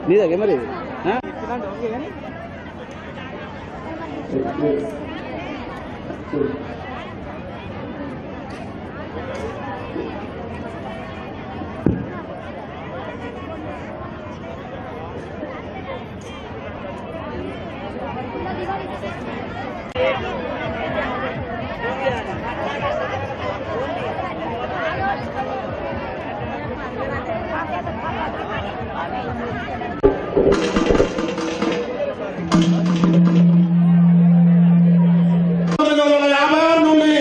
నీదే మరి ఆ? పంతొమ్మిది వందల యాభై ఆరు నుండి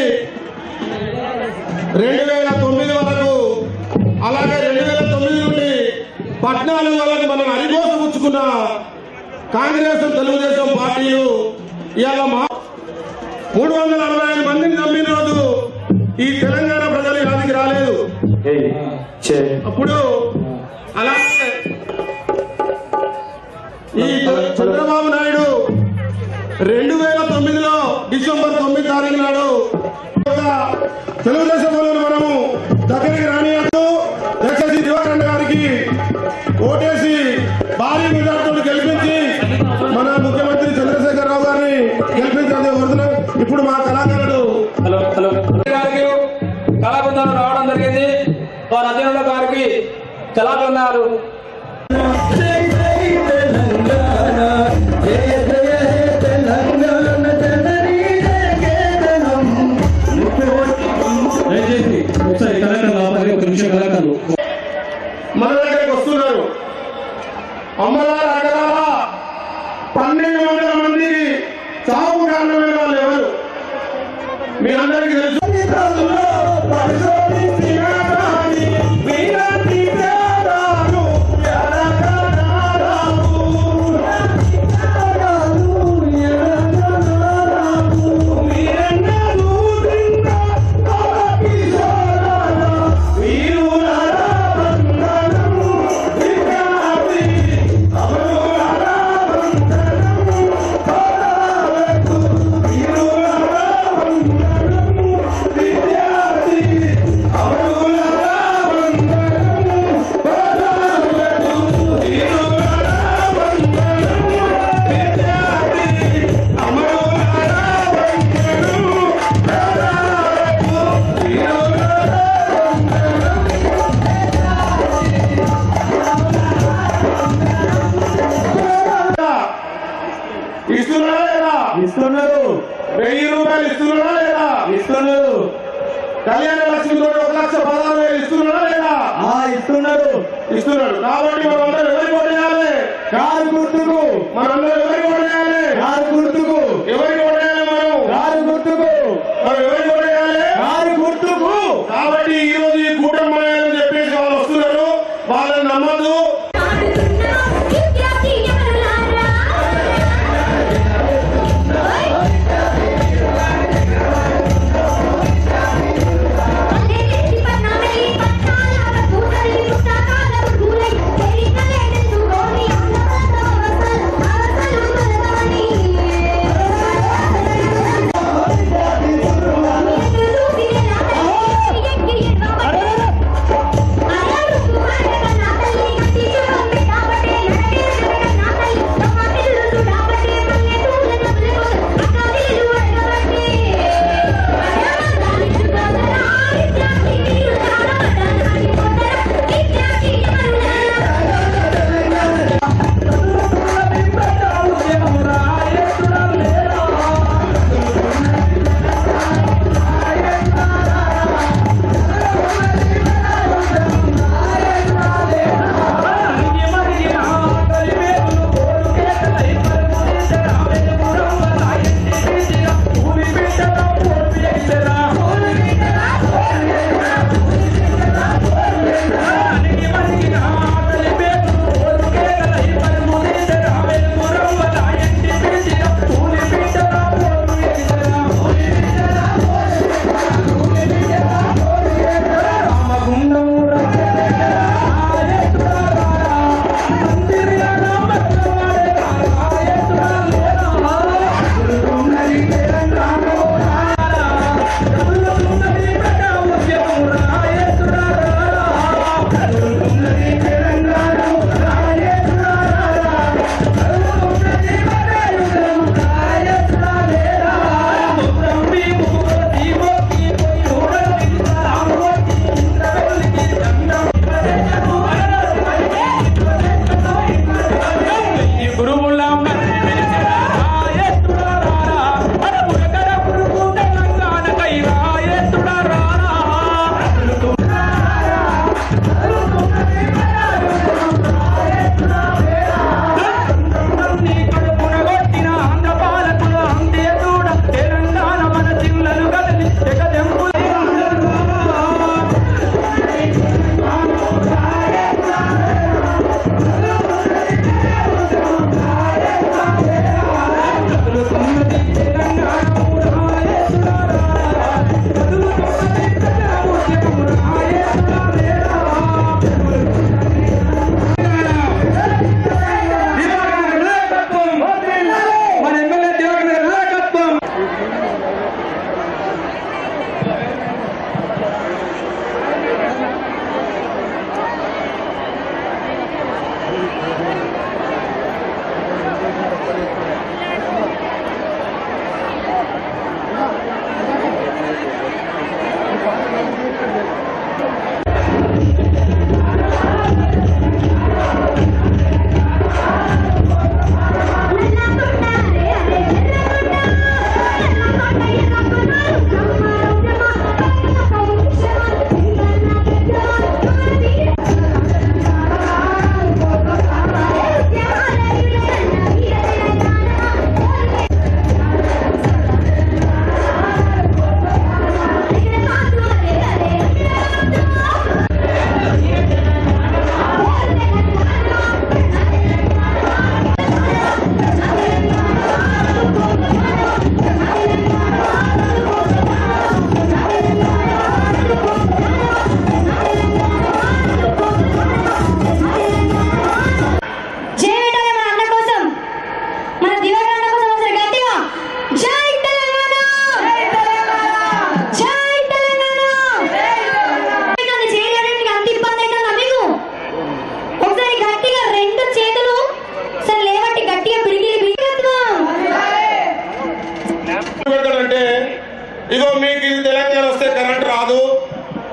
రెండు వేల తొమ్మిది వరకు అలాగే రెండు వేల తొమ్మిది నుండి పద్నాలుగు వరకు మనం అరిగోసపుచ్చుకున్న కాంగ్రెస్ తెలుగుదేశం పార్టీలు ఇవాళ మా మూడు వందల అరవై ఐదు మందిని నమ్మిన రోజు ఈ తెలంగాణ ప్రజలు యాదికి రాలేదు అప్పుడు అలాగే ఈ చంద్రబాబు నాయుడు రెండు వేల తొమ్మిదిలో డిసెంబర్ తొమ్మిది తారీఖు నాడు ఒక తెలుగుదేశం వాళ్ళని మనము దగ్గరికి రానియద్దు దయచేసి దివాకరణ గారికి ఓటేసి భారీ మెజార్టీతో గెలిపించి మన ముఖ్యమంత్రి చంద్రశేఖర్ రావు గారిని గెలిపించాలని కోరుతున్నాం ఇప్పుడు మా కళాకారుడు హలో హలో గారికి కళాబృందాలు రావడం జరిగింది వారి అధ్యయనంలో గారికి కళాబృందాలు దయచేసి ఒకసారి కళాకారులు ఆపాలి ఒక నిమిషం కళాకారులు మన దగ్గరికి వస్తున్నారు అమ్మలారా అక్కలారా పన్నెండు వందల మందికి చావు కారణమైన వాళ్ళు ఎవరు మీ అందరికీ తెలుసు ఇస్తున్నారా లేదా ఇస్తున్నారు వెయ్యి రూపాయలు ఇస్తున్నారా లేదా ఇస్తున్నారు కళ్యాణ లక్ష్మి తోటి ఒక లక్ష పదహారు వేలు ఇస్తున్నారా లేదా ఆ ఇస్తున్నారు ఇస్తున్నాడు కాబట్టి మనందరం ఎవరికి ఓటేయాలి కారు గుర్తుకు మనందరం ఎవరికి ఓటేయాలి కారు గుర్తుకు ఎవరికి ఓటేయాలి మనం కారు గుర్తుకు మనం ఎవరికి ఓటేయాలి కారు గుర్తుకు కాబట్టి ఈ రోజు ఈ కూటమి అని చెప్పేసి వాళ్ళు వస్తున్నారు వాళ్ళని నమ్మద్దు అరే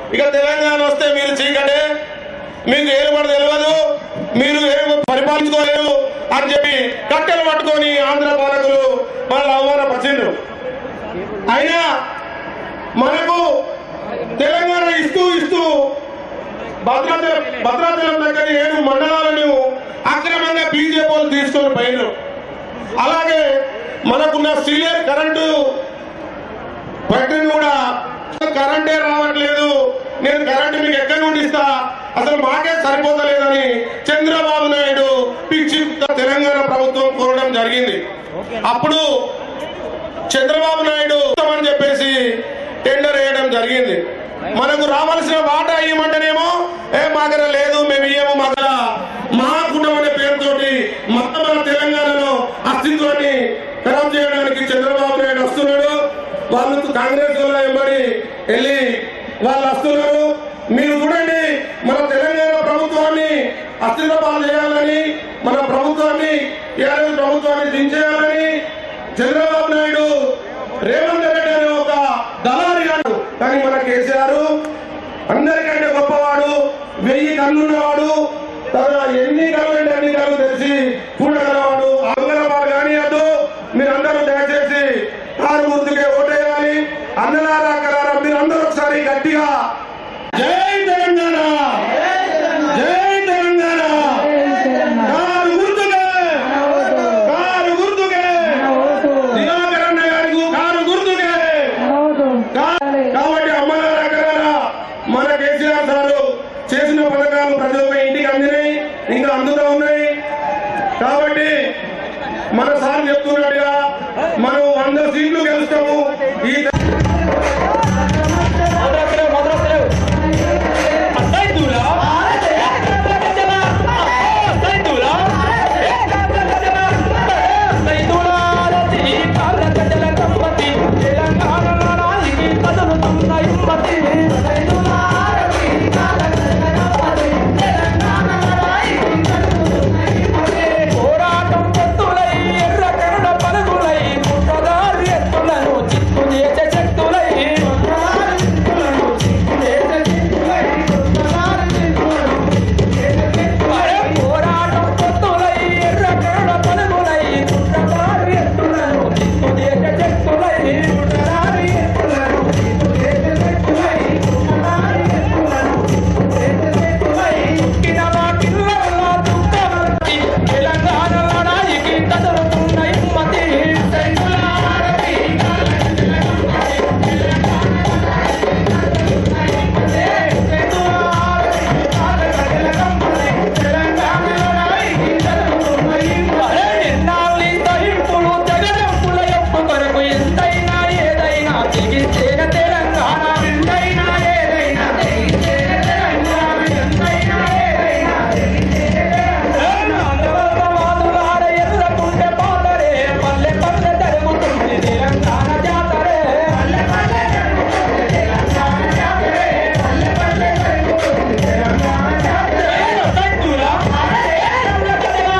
ఇక తెలంగాణ వస్తే మీరు చీకటే మీకు ఏలుబడి తెలియదు మీరు ఏమి పరిపాలించుకోలేరు అని చెప్పి కట్టెలు పట్టుకొని ఆంధ్ర పాలకులు మనల్ని అవమానపరిచిండ్రు అయినా మనకు తెలంగాణ ఇస్తూ ఇస్తూ భద్రాచలం భద్రాచలం దగ్గర ఏడు మండలాలను అక్రమంగా బీజేపీ తీసుకొని పోయినారు అలాగే మనకున్న సీనియర్ కరెంటు ఫ్యాక్టరీని కూడా కరెంటే రావట్లేదు నేను కరెంట్ మీకు ఎక్కడి నుండి ఇస్తా అసలు మాకే సరిపోతలేదని చంద్రబాబు నాయుడు పిచ్చి తెలంగాణ ప్రభుత్వం కోరడం జరిగింది అప్పుడు చంద్రబాబు నాయుడు అని చెప్పేసి టెండర్ వేయడం జరిగింది మనకు రావాల్సిన వాటా ఇవ్వమంటేనేమో ఏ మాకర లేదు మేము ఇయ్యము మాకర మా కుటుంబం అనే పేరుతోటి మొత్తం మన తెలంగాణలో అస్తిత్వాన్ని ఖరాబ్ చేయడానికి చంద్రబాబు నాయుడు వస్తున్నాడు వాళ్ళు కాంగ్రెస్ వాళ్ళ వెంబడి వెళ్ళి వాళ్ళు వస్తున్నారు మీరు చూడండి మన తెలంగాణ ప్రభుత్వాన్ని అస్థిర పాలు చేయాలని మన ప్రభుత్వాన్ని టీఆర్ఎస్ ప్రభుత్వాన్ని దించేయాలని చంద్రబాబు నాయుడు రేవంత్ రెడ్డి అనే ఒక దళారి గారు కానీ మన కేసీఆర్ అందరికంటే గొప్పవాడు వెయ్యి కళ్ళున్నవాడు తన ఎన్ని కళ్ళు అంటే అన్ని కళ్ళు తెలిసి చూడగలవాడు అంగళవాడు కానీ అదు మీరందరూ దయచేసి కారు గుర్తుకే ఓటేయాలి అన్నలారా అక్కలారా మీరందరూ ఒకసారి గట్టిగా జై తెలంగాణ జై తెలంగాణ కారు గుర్తుకే కారు గుర్తుకే దివాకరణ గారికి కారు గుర్తుకే కా- కాబట్టి అమ్మలారా అక్కలారా మన కేసీఆర్ సారు చేసిన పథకాలు ప్రజలకు ఇంటికి అందినాయి ఇంకా అందుతూ ఉన్నాయి కాబట్టి మన సార్ చెప్తున్నట్టుగా మనం వంద సీట్లు గెలుస్తాము ఈ మద్రాసులో మద్రాసులో అసైతులా అసైతులా అసైతులా రతి కారకజల కంపతి తెలంగాణ నాయకి కదులుతున్న యువతి అసైతులా రతి కారకజల కంపతి తెలంగాణ నాయకి కదులుతున్న యువతి పోరాటం పొత్తులై ఎర్ర కరుణ పలుగులై పుట్టదారి ఎత్తులను చిత్తు చేసే శక్తులై పోరాటం పొత్తులై ఎర్ర కరుణ పలుగులై పుట్టదారి ఎత్తులను చిత్తు చేసే శక్తులై పుట్టదారి ఎత్తులను చిత్తు చేసే శక్తులై పుట్టదారి ఎత్తులను చిత్తు చేసే శక్తులై చుక్కిన మా పిల్లల దుఃఖమంతి తెలంగాణ లడాయికి కదులుతున్న ఇమ్మతి సైకులారతి ఎంతైనా ఏదైనా తెగిస్తేన తెలంగాణ ఎంతైనా ఏదైనా తెగిస్తేన తెలంగాణ ఎంతైనా ఏదైనా ఆంధ్రవాదులార ఎర్రకుంటే పాతరే పల్లె పల్లె జరుగుతుంది తెలంగాణ జాతరే పల్లె పల్లె జరుగుతుంది తెలంగాణ జాతరే పల్లె పల్లె జరుగుతుంది తెలంగాణ జాతరే సైతులా సైతులా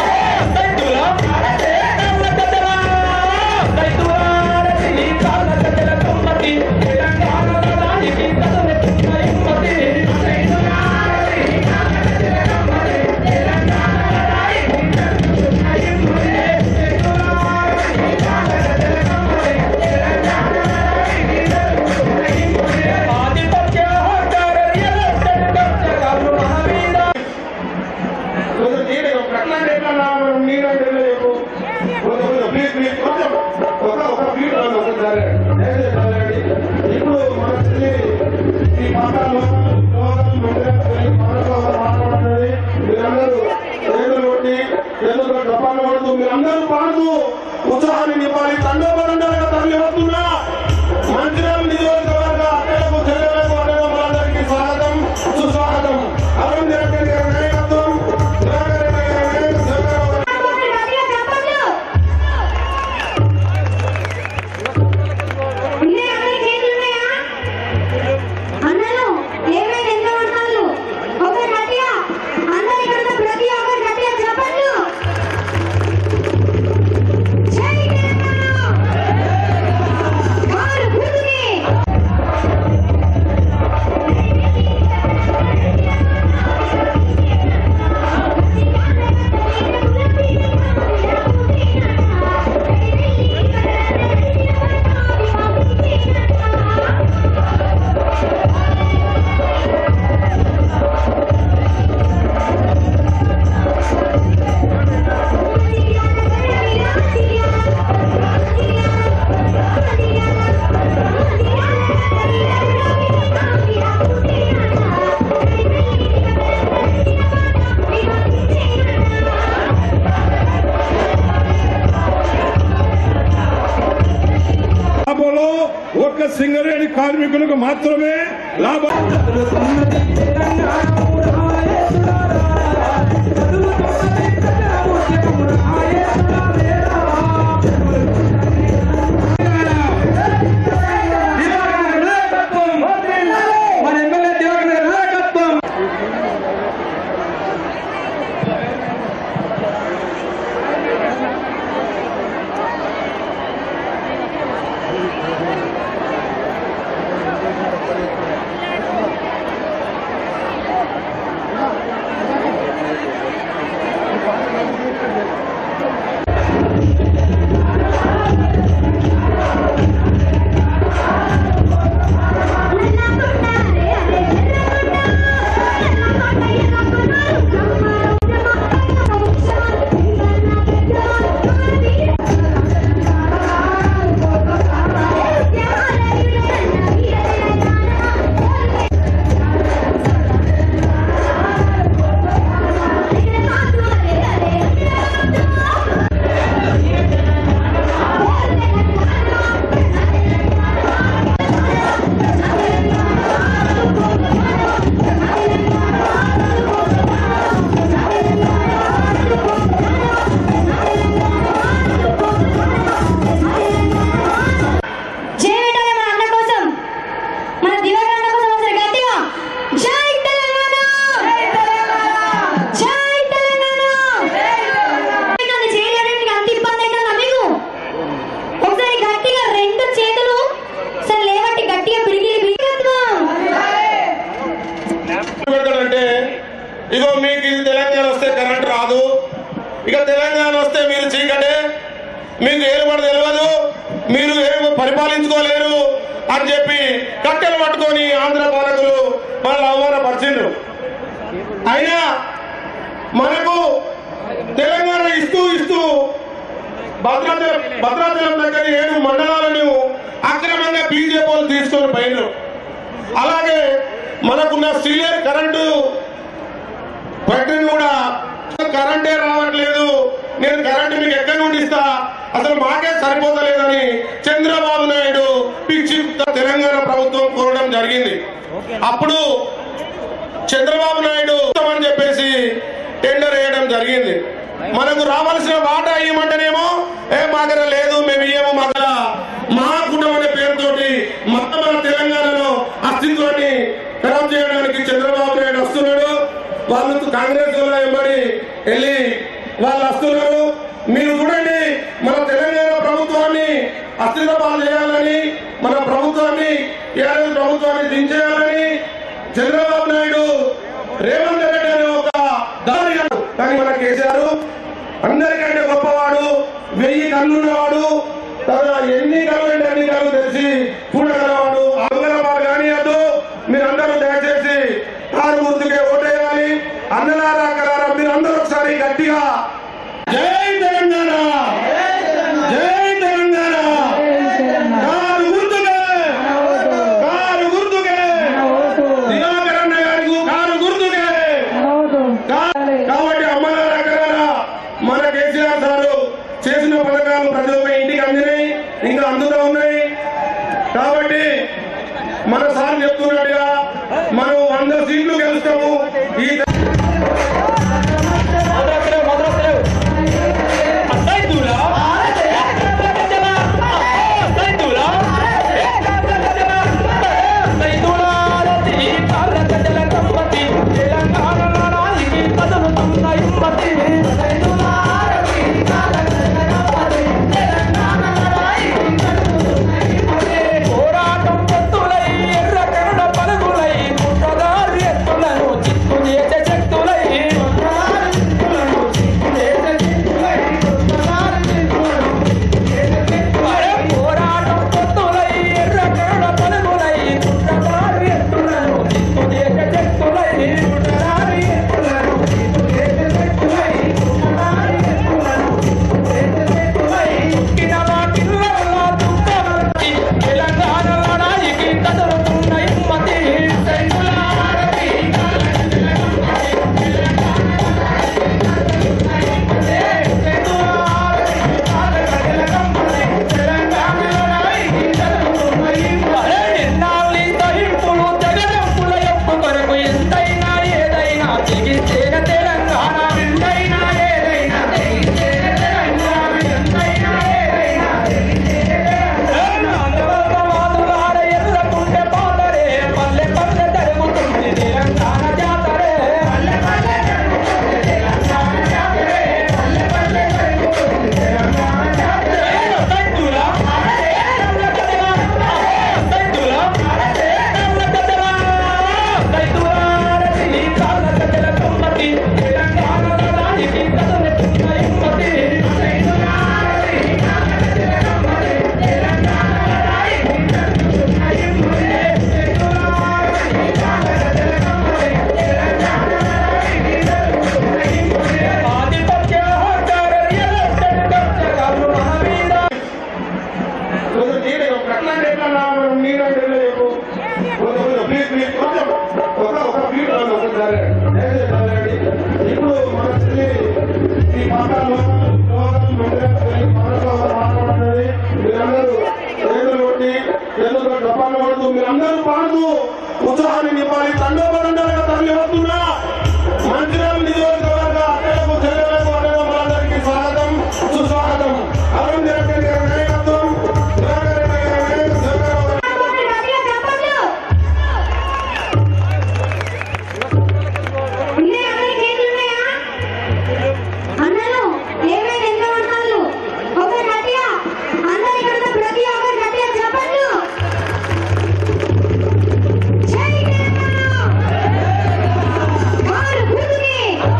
సైతులా సైతులా రతి కాల కదల కమ్మతి తెలంగాణ రానికి కదలెత్తున్న యువతి సైతులా రతి కాల కదల కమ్మతి తెలంగాణ రానికి కదలెత్తున్న యువతి సైతులా రతి కాల కదల కమ్మతి తెలంగాణ రానికి కదలెత్తున్న యువతి ఆదిపత్య హోటార రియల్ ఎస్టేట్ కబ్జాలు మన మీద కొంచెం తీయండి, ఒక కట్లంటే ఎట్లా రా, మనం నీరంటే లేవు. కొంచెం, కొంచెం, ప్లీజ్, ప్లీజ్, కొంచెం. ఒక ఒక ఫీట్ రండి, ఒకసారి. దయచేసి వెళ్ళండి. ఇప్పుడు మన చెల్లి ఈ పక్కన లోకల్ మందిరం వెళ్ళి మనతో మాట్లాడుతుంది. మీరందరూ చేతులు కొట్టి, చేతులతో డబ్బాలు కొడుతూ, మీరందరూ పాడుతూ ఉత్సాహాన్ని నింపాలి తండోపదండాలుగా తరలి వస్తున్నా మందిరం నియోజకవర్గ అక్కలకు చెల్లెలకు అన్నదమ్ములందరికీ స్వాగతం సుస్వాగతం అరుణ్ నిరంజన్ గారి నాయకత్వం దివాకర్ రెడ్డి గారి నాయకత్వం అన్నలు ఏమైనా ఎంత పడతారు ఒక గట్టిగా అందరి ఇక్కడ ప్రతి ఒక్కరు గట్టిగా చెప్పండి జై తెలంగాణ శ్రామికులకు మాత్రమే లాభం మన ఎమ్మెల్యే దివాకర్ గారి నాయకత్వం జయవేటనే మన అన్న కోసం మన దివాకర్ అన్న కోసం ఒకసారి గట్టిగా జై తెలంగాణ జై తెలంగాణ నన్ను చేయడానికి అంత ఇబ్బంది అవుతుందా మీకు ఒకసారి గట్టిగా రెండు చేతులు సరే లేవట్టి గట్టిగా పిడికిలి బిడిగత్వం పెడతాడంటే ఇగో మీకు ఇది తెలంగాణ వస్తే కరెంట్ రాదు ఇక తెలంగాణ వస్తే మీరు చీకటే మీకు ఏలుబడి తెలియదు మీరు ఏం పరిపాలించుకోలేరు అని చెప్పి కట్టెలు పట్టుకొని ఆంధ్ర పాలకులు మనల్ని అవమానపరిచిండ్రు అయినా మనకు తెలంగాణ ఇస్తూ ఇస్తూ భద్రాచలం భద్రాచలం దగ్గర ఏడు మండలాలను అక్రమంగా బీజేపీలు తీసుకొని పోయినారు అలాగే మనకున్న సీనియర్ కరెంటు ఫ్యాక్టరీని కూడా కరెంటే రావట్లేదు నేను కరెంట్ మీకు ఎక్కడి నుండి ఇస్తా అసలు మాకే సరిపోతలేదని చంద్రబాబు నాయుడు పిచ్చి తెలంగాణ ప్రభుత్వం కోరడం జరిగింది అప్పుడు చంద్రబాబు నాయుడు అని చెప్పేసి టెండర్ వేయడం జరిగింది మనకు రావాల్సిన వాటా ఇవ్వమంటేనేమో ఏ మాకర లేదు మేము ఇయ్యము మాకర మా కుటుంబం అనే పేరుతోటి మొత్తం మన తెలంగాణలో అస్తిత్వాన్ని ఖరాబ్ చేయడానికి చంద్రబాబు నాయుడు వస్తున్నాడు వాళ్ళు కాంగ్రెస్ వాళ్ళ వెంబడి వెళ్ళి వాళ్ళు వస్తున్నారు మీరు చూడండి మన తెలంగాణ ప్రభుత్వాన్ని అస్థిర పాలు చేయాలని మన ప్రభుత్వాన్ని ఏడాది ప్రభుత్వాన్ని దించేయాలని చంద్రబాబు నాయుడు రేవంత్ రెడ్డి అనే ఒక దారి కాదు. కానీ మన కేసీఆర్ అందరికంటే గొప్పవాడు వెయ్యి కన్నున్నవాడు తర్వాత ఎన్ని కళ్ళు అంటే అన్ని కళ్ళు తెలిసి చూడగలవాడు అంగనవాడు కానీ అటు మీరందరూ దయచేసి కారు గుర్తుకే ఓటేయాలి అన్నలారా అక్కలారా మీరు అందరూ ఒకసారి గట్టిగా జై తెలంగాణ జై తెలంగాణ కారు గుర్తుకే కారు గుర్తుకే దివాకర్ అన్న గారికి కారు గుర్తుకే కా- కాబట్టి అమ్మలారా మన కేసీఆర్ సారు చేసిన పథకాలు ప్రతి ఒక్క ఇంటికి అందినాయి ఇంకా అందులో ఉన్నాయి కాబట్టి మన సార్ చెప్తున్నట్టుగా మనం వంద సీట్లు గెలుస్తాము ఈ మద్రాసులో మద్రాసులో అద్దైతులా అద్దైతులా అద్దైతులా రతి కర్రకజల కమ్మతి తెలంగాణ నారానికి కదులుతున్న ఇమ్మతి అద్దైతులా రతి కర్రకజల కమ్మతి తెలంగాణ నారానికి కదులుతున్న ఇమ్మతి పోరాటం ఎత్తులై ఎర్ర కరుణ పరుగులై పుట్టదారి ఎత్తు ఉత్సాహాన్ని నింపాలి తండోపదండాలుగా తరలి వస్తున్నా మంత్రిరాలు నియోజకవర్గ అక్కలకు చెల్లెలకు అన్నగా మనందరికీ స్వాగతం సుస్వాగతం అరుణ్ జగన్ గారి నాయకత్వం దివాకర్ రెడ్డి గారి నాయకత్వం గట్టిగా చెప్పండి ఇదే అందరి చేతులు ఉన్నాయా అన్నలు ఏమైనా ఎంత పడతారు ఒకరు గట్టిగా అందరి ఇక్కడ ఉన్న ప్రతి ఒక్కరు గట్టిగా చెప్పండి జై తెలంగాణ వారు గుర్తుకి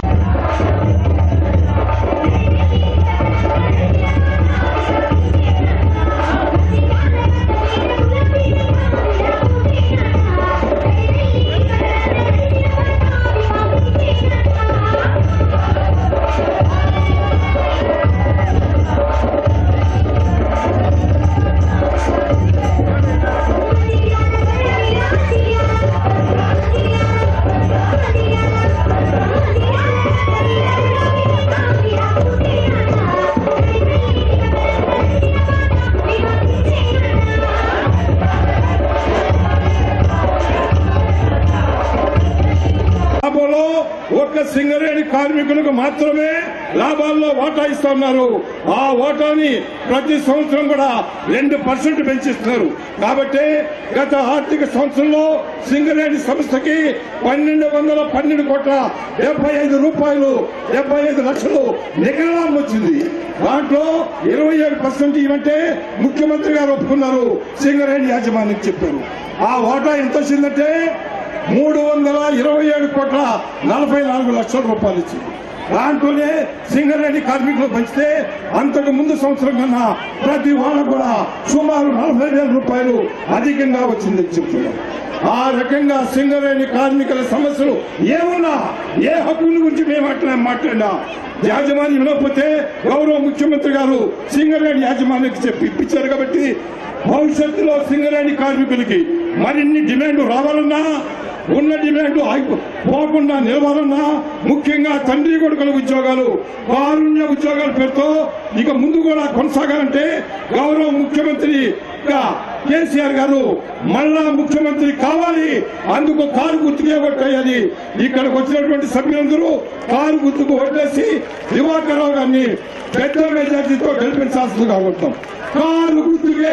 లాభంలో ఒక్క సింగరేణి కార్మికులకు మాత్రమే లాభాల్లో వాటా ఇస్తున్నారు ఆ వాటాని ప్రతి సంవత్సరం కూడా రెండు పర్సెంట్ పెంచిస్తున్నారు కాబట్టి గత ఆర్థిక సంవత్సరంలో సింగరేణి సంస్థకి పన్నెండు వందల పన్నెండు కోట్ల డెబ్బై ఐదు రూపాయలు డెబ్బై ఐదు లక్షలు నికరాలం వచ్చింది దాంట్లో ఇరవై ఏడు పర్సెంట్ ఇవ్వంటే ముఖ్యమంత్రి గారు ఒప్పుకున్నారు సింగరేణి యాజమాన్యం చెప్పారు ఆ వాటా ఎంత వచ్చిందంటే మూడు వందల ఇరవై ఏడు కోట్ల నలభై నాలుగు లక్షల రూపాయలు ఇచ్చింది దాంట్లోనే సింగరేణి కార్మికులు పంచితే అంతకు ముందు సంవత్సరం కన్నా ప్రతి వాళ్ళ కూడా సుమారు నలభై వేల రూపాయలు అధికంగా వచ్చిందని చెప్తున్నారు ఆ రకంగా సింగరేణి కార్మికుల సమస్యలు ఏమున్నా ఏ హక్కుల గురించి మేము మాట్లాడినా మాట్లాడినా యాజమాన్యం వినకపోతే గౌరవ ముఖ్యమంత్రి గారు సింగరేణి యాజమాన్యానికి చెప్పి ఇప్పించారు కాబట్టి భవిష్యత్తులో సింగరేణి కార్మికులకి మరిన్ని డిమాండ్ రావాలన్నా ఉన్న డిమాండ్ ఆగి- పోకుండా నిలవాలన్నా ముఖ్యంగా తండ్రి కొడుకుల ఉద్యోగాలు కారుణ్య ఉద్యోగాల పేరుతో ఇక ముందు కూడా కొనసాగాలంటే గౌరవ ముఖ్యమంత్రి గా కేసీఆర్ గారు మళ్ళా ముఖ్యమంత్రి కావాలి అందుకు కారు గుర్తుకే ఓటేయాలి ఇక్కడికి వచ్చినటువంటి సభ్యులందరూ కారు గుర్తుకు ఓటేసి దివాకర్ రావు గారిని పెద్ద మెజార్టీతో గెలిపించాల్సిందిగా కోరుతాం కారు గుర్తుకే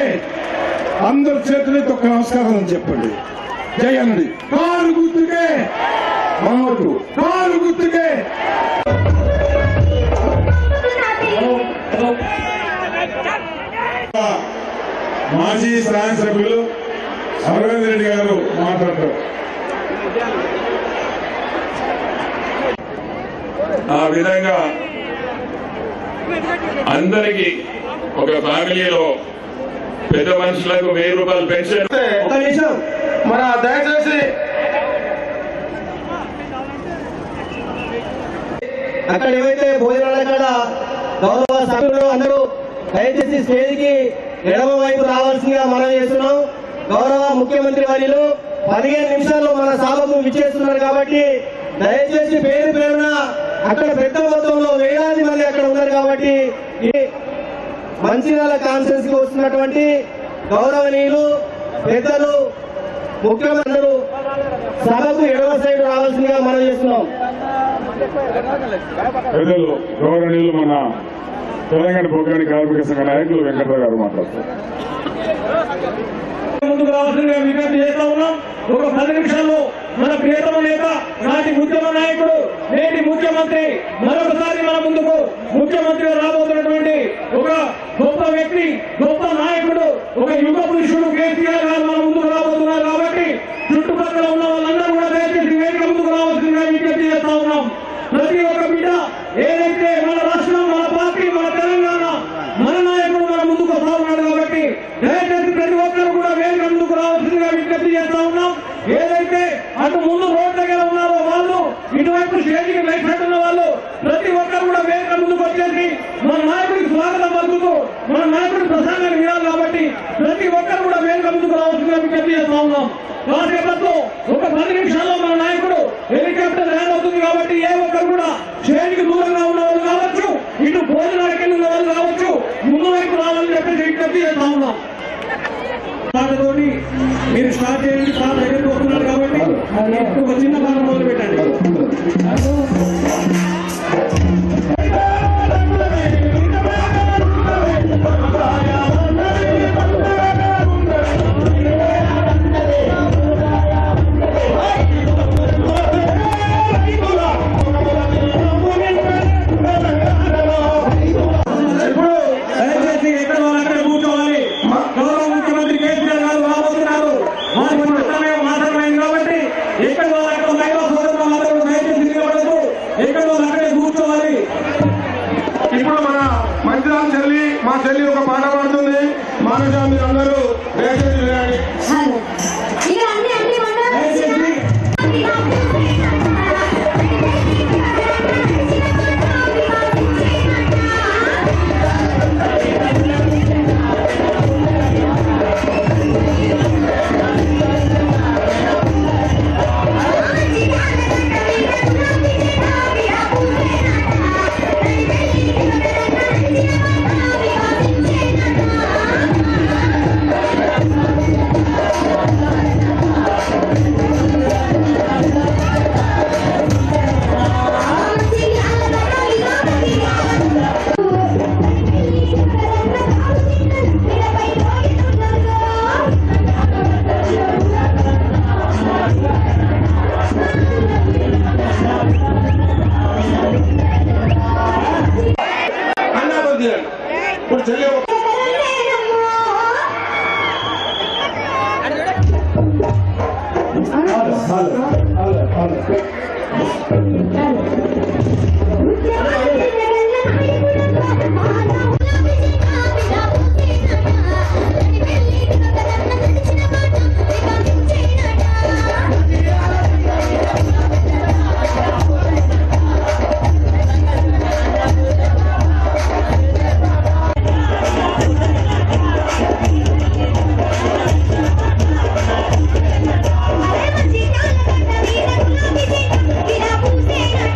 అందరి చేతులతో ఒక నమస్కారం అని చెప్పండి జయనండి కారు గుర్తుకే మనోటు కారు గుర్తుకే మాజీ శాసనసభ్యులు అరవింద్ రెడ్డి గారు మాట్లాడతారు ఆ విధంగా అందరికీ ఒక ఫ్యామిలీలో పెద్ద మనుషులకు వెయ్యి రూపాయలు పెన్షన్ ఒక నిమిషం మన దయచేసి అక్కడ ఏవైతే భోజనాల కాడ గౌరవ సభ్యులు అందరూ దయచేసి స్టేజ్కి ఎడమ వైపు రావాల్సిందిగా మనం చేస్తున్నాం గౌరవ ముఖ్యమంత్రి వర్యులు పదిహేను నిమిషాల్లో మన సభకు విచ్చేస్తున్నారు కాబట్టి దయచేసి పేరు పేరున అక్కడ పెద్ద మొత్తంలో వేలాది మంది అక్కడ ఉన్నారు కాబట్టి ఈ మంచిర్యాల కాన్ఫరెన్స్ కి వస్తున్నటువంటి గౌరవనీయులు పెద్దలు ముఖ్యమంత్రులు సభకు ఎడమ సైడ్ రావాల్సిందిగా మనం చేస్తున్నాం పెద్దలు గౌరవనీయులు మన తెలంగాణ బొగ్గాని కార్మిక సంఘ నాయకులు వెంకటరావు గారు మాట్లాడతారు ముందుకు రావాల్సిందిగా విజ్ఞప్తి చేస్తా ఉన్నాం ఒక పది నిమిషాల్లో మన ప్రియతమ నేత నాటి ఉద్యమ నాయకుడు నేటి ముఖ్యమంత్రి మరొకసారి మన ముందుకు ముఖ్యమంత్రిగా రాబోతున్నటువంటి ఒక గొప్ప వ్యక్తి గొప్ప నాయకుడు ఒక యుగ పురుషుడు కేసీఆర్ గారు మన ముందుకు రాబోతున్నారు కాబట్టి చుట్టుపక్కల ఉన్న వాళ్ళందరూ కూడా దయచేసి వేదిక ముందుకు రావాల్సిందిగా విజ్ఞప్తి చేస్తా ఉన్నాం ప్రతి ఒక్క బిడ్డ ఏదైతే మన రాష్ట్రం మన పార్టీ మన తెలంగాణ మన నాయకుడు మన ముందుకు వస్తా ఉన్నాడు కాబట్టి దయచేసి ప్రతి ఒక్కరు కూడా వేదిక ముందుకు రావాల్సిందిగా విజ్ఞప్తి చేస్తా ఉన్నాం ఏదైతే అటు ముందు రోడ్ దగ్గర ఉన్నారో వాళ్ళు ఇటువైపు స్టేజ్కి రైట్ సైడ్ ఉన్న వాళ్ళు ప్రతి ఒక్కరు కూడా వేదిక ముందుకు వచ్చేసి మన నాయకుడికి స్వాగతం పలుకుతూ మన నాయకుడి ప్రసంగాన్ని వినాలి కాబట్టి ప్రతి ఒక్కరు కూడా వేదిక ముందుకు రావాల్సిందిగా విజ్ఞప్తి చేస్తా ఉన్నాం కాసేపట్లో ఒక పది నిమిషాల్లో మన నాయకుడు హెలికాప్టర్ ల్యాండ్ అవుతుంది కాబట్టి ఏ ఒక్కరు కూడా స్టేజ్కి దూరంగా ఉన్న వాళ్ళు కావచ్చు ఇటు భోజనానికి వెళ్ళిన వాళ్ళు కావచ్చు ముందు వైపు రావాలని చెప్పేసి విజ్ఞప్తి చేస్తా ఉన్నాం పాటతోటి మీరు స్టార్ట్ చేయండి సార్ దగ్గరికి వస్తున్నారు కాబట్టి ఒక చిన్న భాగం మొదలు పెట్టండి ఇప్పుడు దయచేసి ఎక్కడ వాళ్ళు అక్కడే కూర్చోవాలి గౌరవ ముఖ్యమంత్రి కేసీఆర్ గారు రాబోతున్నారు వారి సమయం మాత్రమైంది కాబట్టి ఎక్కడ వాళ్ళు అక్కడ మహిళా సోదరులు అందరూ దయచేసి నిలబడదు ఎక్కడ వాళ్ళు అక్కడే కూర్చోవాలి ఇప్పుడు మన మంచిరామ్ చెల్లి మా చెల్లి ఒక పాట పాడుతుంది మానుష మీరు అందరూ దయచేసి వినండి హలో ఇక అన్ని అన్ని దయచేసి అన్నా కొద్దిగా ఇప్పుడు చెల్లి ఒక పూసేనట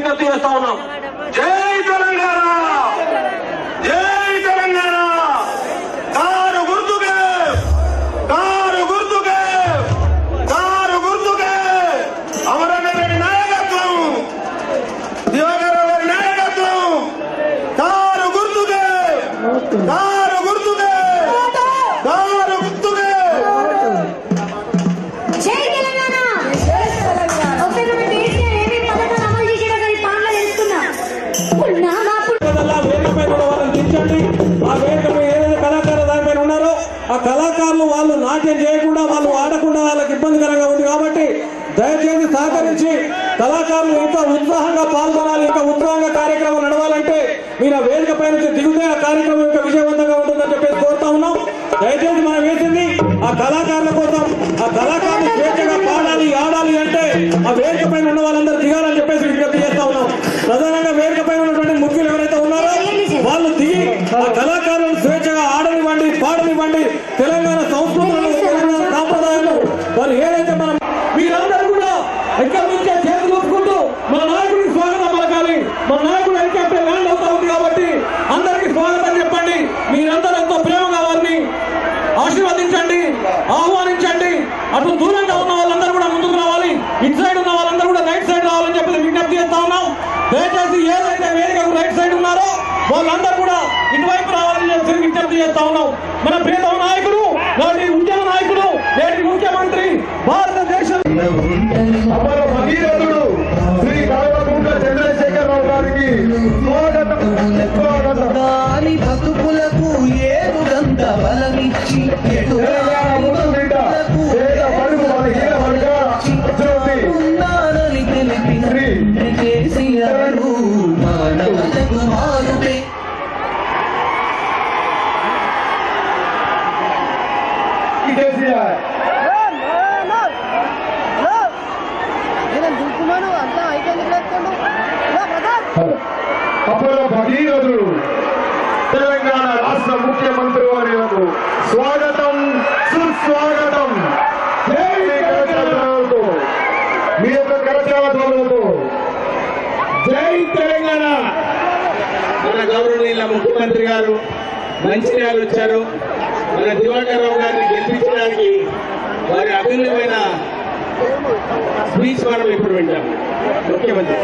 విజ్ఞప్తి చేస్తా ఉన్నాం జై తెలంగాణ జై తెలంగాణ కారు గుర్తుకే కారు గుర్తుకే కారు గుర్తుకే అమరన్న రెడ్డి నాయకత్వం దివాకర్ గారి నాయకత్వం కారు గుర్తుకే కారు గుర్తుకే కారు గుర్తుకే జై తెలంగాణ ఒకసారి మన కేసీఆర్ ఏమేమి పథకాలు అమలు చేసాడో ఒకసారి పాటలో తెలుసుకుందాం ఉన్నామా అలా వేదిక పైన ఉన్న వాళ్ళని దించండి ఆ వేదిక మీద ఏదైతే కళాకారులు దానిపైన ఉన్నారో ఆ కళాకారులు వాళ్ళు నాట్యం చేయకుండా వాళ్ళు ఆడకుండా వాళ్ళకి ఇబ్బందికరంగా ఉంది కాబట్టి దయచేసి సహకరించి కళాకారులు ఇంకా ఉత్సాహంగా పాల్గొనాలి ఇంకా ఉత్సాహంగా కార్యక్రమం నడవాలంటే మీరు ఆ వేదిక పై నుంచి దిగితే ఆ కార్యక్రమం ఇంకా విజయవంతంగా ఉంటుందని చెప్పేసి కోరుతా ఉన్నాం దయచేసి మనం వేసింది ఆ కళాకారుల కోసం ఆ కళాకారులు స్వేచ్ఛగా పాడాలి ఆడాలి అంటే ఆ వేదిక పైన ఉన్న వాళ్ళందరూ దిగాలని చెప్పేసి విజ్ఞప్తి చేస్తా ఉన్నాం ప్రధానంగా వేదిక పైన ఉన్నటువంటి ముఖ్యులు ఎవరైతే ఉన్నారో వాళ్ళు దిగి ఆ కళాకారులను స్వేచ్ఛగా ఆడనివ్వండి పాడనివ్వండి తెలంగాణ సంస్కృతులను తెలంగాణ సాంప్రదాయాలు వాళ్ళు ఏదైతే మనం మీరందరూ కూడా ఎక్కడి నుంచే చేతులు ఊపుకుంటూ మన నాయకుడికి స్వాగతం పలకాలి మన నాయకుడు హెలికాప్టర్ ల్యాండ్ అవుతా ఉంది కాబట్టి అందరికీ స్వాగతం చెప్పండి మీరందరూ ఎంతో ప్రేమగా వారిని ఆశీర్వదించండి ఆహ్వానించండి అటు దూరంగా ఉన్న వాళ్ళందరూ కూడా ముందుకు రావాలి ఇటు సైడ్ ఉన్న వాళ్ళందరూ కూడా రైట్ సైడ్ రావాలని చెప్పి విజ్ఞప్తి చేస్తా ఉన్నాం దయచేసి ఏదైతే వేదికకు రైట్ సైడ్ ఉన్నారో వాళ్ళందరూ కూడా ఇటువైపు రావాలని చెప్పి విజ్ఞప్తి చేస్తా ఉన్నాం మన ప్రియతమ నాయకుడు నేటి ఉద్యమ నాయకుడు నేటి ముఖ్యమంత్రి భారతదేశం అమర భగీరథుడు శ్రీ కల్వకుంట్ల చంద్రశేఖరరావు గారికి స్వాగతం స్వాగతం దాని బతుకులకు ఏడుగంత బలమిచ్చి తెలంగాణ ముద్దుబిడ్డ పేద పడుగు బలహీన వర్గాల జ్యోతి ఉన్నానని తెలిపిన శ్రీ కేసీఆర్ మానవతకు మారుతే కేసీఆర్ అపర భగీరథుడు తెలంగాణ రాష్ట్ర ముఖ్యమంత్రి వర్యులకు స్వాగతం సుస్వాగతం జై కరచాలతో మీ యొక్క కరచాలతో జై తెలంగాణ మన గౌరవనీయుల ముఖ్యమంత్రి గారు మంచిర్యాలు వచ్చారు మన దివాకర్ రావు గారిని గెలిపించడానికి వారి అభివృద్ధమైన స్పీచ్ మనం ఇప్పుడు వింటాం ముఖ్యమంత్రి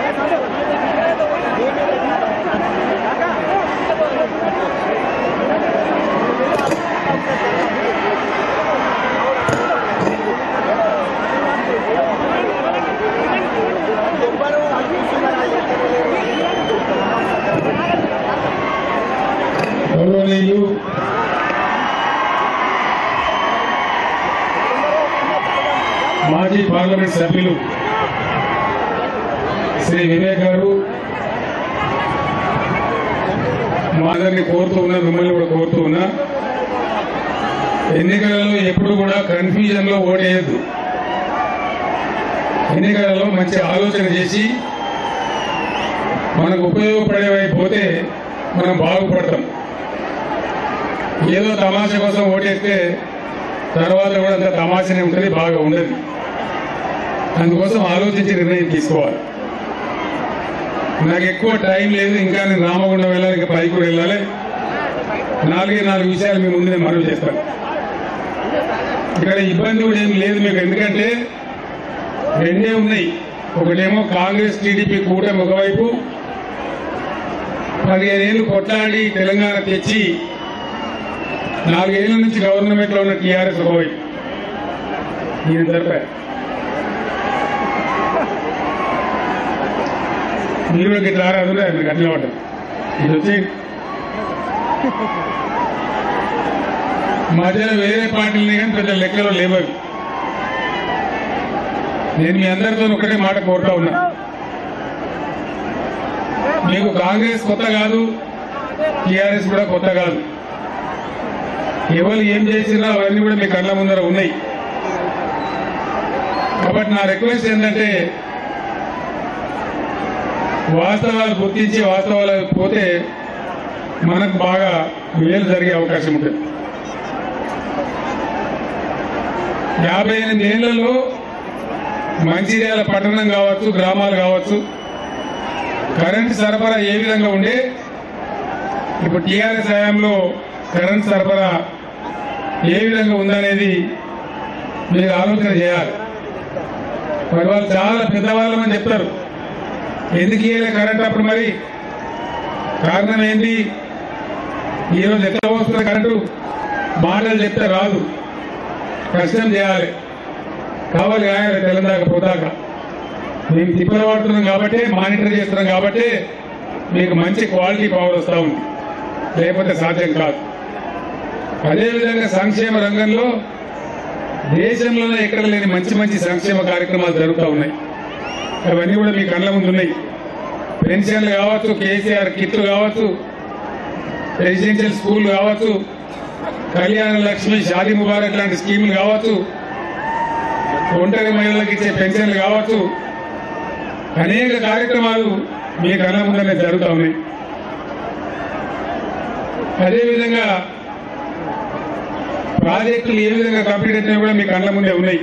గౌరవనీయులు మాజీ పార్లమెంట్ సభ్యులు శ్రీ వివేక్ గారు మా అందరినీ కోరుతూ ఉన్నా మిమ్మల్ని కూడా కోరుతూ ఉన్నా ఎన్నికలలో ఎప్పుడు కూడా కన్ఫ్యూజన్ లో ఓటేయద్దు ఎన్నికలలో మంచి ఆలోచన చేసి మనకు ఉపయోగపడేవై పోతే మనం బాగుపడతాం ఏదో తమాషా కోసం ఓటేస్తే తర్వాత కూడా అంత తమాషనే ఉంటుంది బాగా ఉండదు అందుకోసం ఆలోచించి నిర్ణయం తీసుకోవాలి నాకు ఎక్కువ టైం లేదు ఇంకా నేను రామగుండం వెళ్ళాలి ఇంకా పైకి కూడా వెళ్ళాలి నాలుగే నాలుగు విషయాలు మీ ముందు నేను మనవి చేస్తాను ఇక్కడ ఇబ్బంది కూడా ఏం లేదు మీకు ఎందుకంటే రెండే ఉన్నాయి ఒకటేమో కాంగ్రెస్ టీడీపీ కూటమి ఒకవైపు పదిహేనేళ్లు కొట్లాడి తెలంగాణ తెచ్చి నాలుగేళ్ల నుంచి గవర్నమెంట్ లో ఉన్న టీఆర్ఎస్ ఒకవైపు నేను జరిపారు మీరు కూడా ఇట్లా రాదు మీరు అట్లా పడ్డారు ఇది వచ్చి మధ్యలో వేరే పార్టీలని కానీ పెద్ద లెక్కలో లేవవి నేను మీ అందరితో ఒకటే మాట కోరుతా ఉన్నా మీకు కాంగ్రెస్ కొత్త కాదు టీఆర్ఎస్ కూడా కొత్త కాదు ఎవరు ఏం చేసినా అవన్నీ కూడా మీ కళ్ళ ముందర ఉన్నాయి కాబట్టి నా రిక్వెస్ట్ ఏంటంటే వాస్తవాలు గుర్తించి వాస్తవాలు పోతే మనకు బాగా మేలు జరిగే అవకాశం ఉంటుంది యాభై ఎనిమిది ఏళ్లలో మంచిర్యాల పట్టణం కావచ్చు గ్రామాలు కావచ్చు కరెంట్ సరఫరా ఏ విధంగా ఉండే ఇప్పుడు టీఆర్ఎస్ హయాంలో కరెంట్ సరఫరా ఏ విధంగా ఉందనేది మీరు ఆలోచన చేయాలి మరి వాళ్ళు చాలా పెద్దవాళ్ళమని చెప్తారు ఎందుకు ఇయ్యలే కరెంట్ అప్పుడు మరి కారణం ఏంటి ఈరోజు ఎట్లా వస్తుంది కరెంటు మాటలు చెప్తే రాదు కష్టం చేయాలి కావాలి కాయాలి తెలంగాణ పోతాక మేము తిప్పలు పడుతున్నాం కాబట్టి మానిటర్ చేస్తున్నాం కాబట్టి మీకు మంచి క్వాలిటీ పవర్ వస్తూ ఉంది లేకపోతే సాధ్యం కాదు అదేవిధంగా సంక్షేమ రంగంలో దేశంలోనే ఎక్కడ లేని మంచి మంచి సంక్షేమ కార్యక్రమాలు జరుగుతూ ఉన్నాయి అవన్నీ కూడా మీ కళ్ళ ముందు ఉన్నాయి పెన్షన్లు కావచ్చు కేసీఆర్ కిట్లు కావచ్చు రెసిడెన్షియల్ స్కూల్ కావచ్చు కళ్యాణ లక్ష్మి షాదీ ముబారక్ లాంటి స్కీములు కావచ్చు ఒంటరి మహిళలకు ఇచ్చే పెన్షన్లు కావచ్చు అనేక కార్యక్రమాలు మీ కళ్ళ ముందనే జరుగుతూ ఉన్నాయి అదేవిధంగా ప్రాజెక్టులు ఏ విధంగా కంప్లీట్ అవుతున్నాయో కూడా మీ కళ్ళ ముందే ఉన్నాయి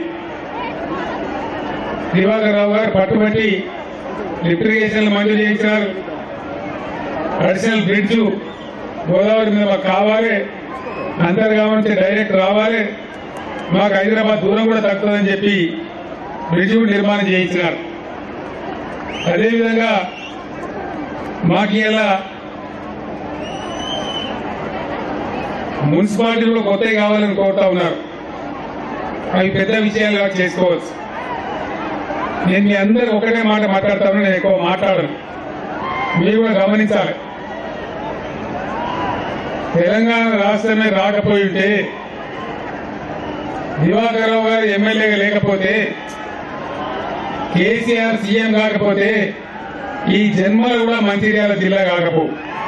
దివాకర్ రావు గారు పట్టుబట్టి లిఫ్టిగేషన్లు మంజూరు చేయించారు అడిషనల్ బ్రిడ్జ్ గోదావరి మీద మాకు కావాలి అంతర్గా నుంచి డైరెక్ట్ రావాలి మాకు హైదరాబాద్ దూరం కూడా తగ్గుతుందని చెప్పి బ్రిడ్జ్ కూడా నిర్మాణం చేయించినారు అదేవిధంగా మాకు ఇలా మున్సిపాలిటీలు కూడా కొత్తవి కావాలని కోరుతా ఉన్నారు అవి పెద్ద విషయాలుగా చేసుకోవచ్చు నేను మీ అందరు ఒకటే మాట మాట్లాడతాను నేను ఎక్కువ మాట్లాడను మీరు కూడా గమనించాలి తెలంగాణ రాష్ట్రమే రాకపోయి ఉంటే దివాకర్ రావు గారు ఎమ్మెల్యేగా లేకపోతే కేసీఆర్ సీఎం కాకపోతే ఈ జన్మలో కూడా మంచిర్యాల జిల్లా కాకపో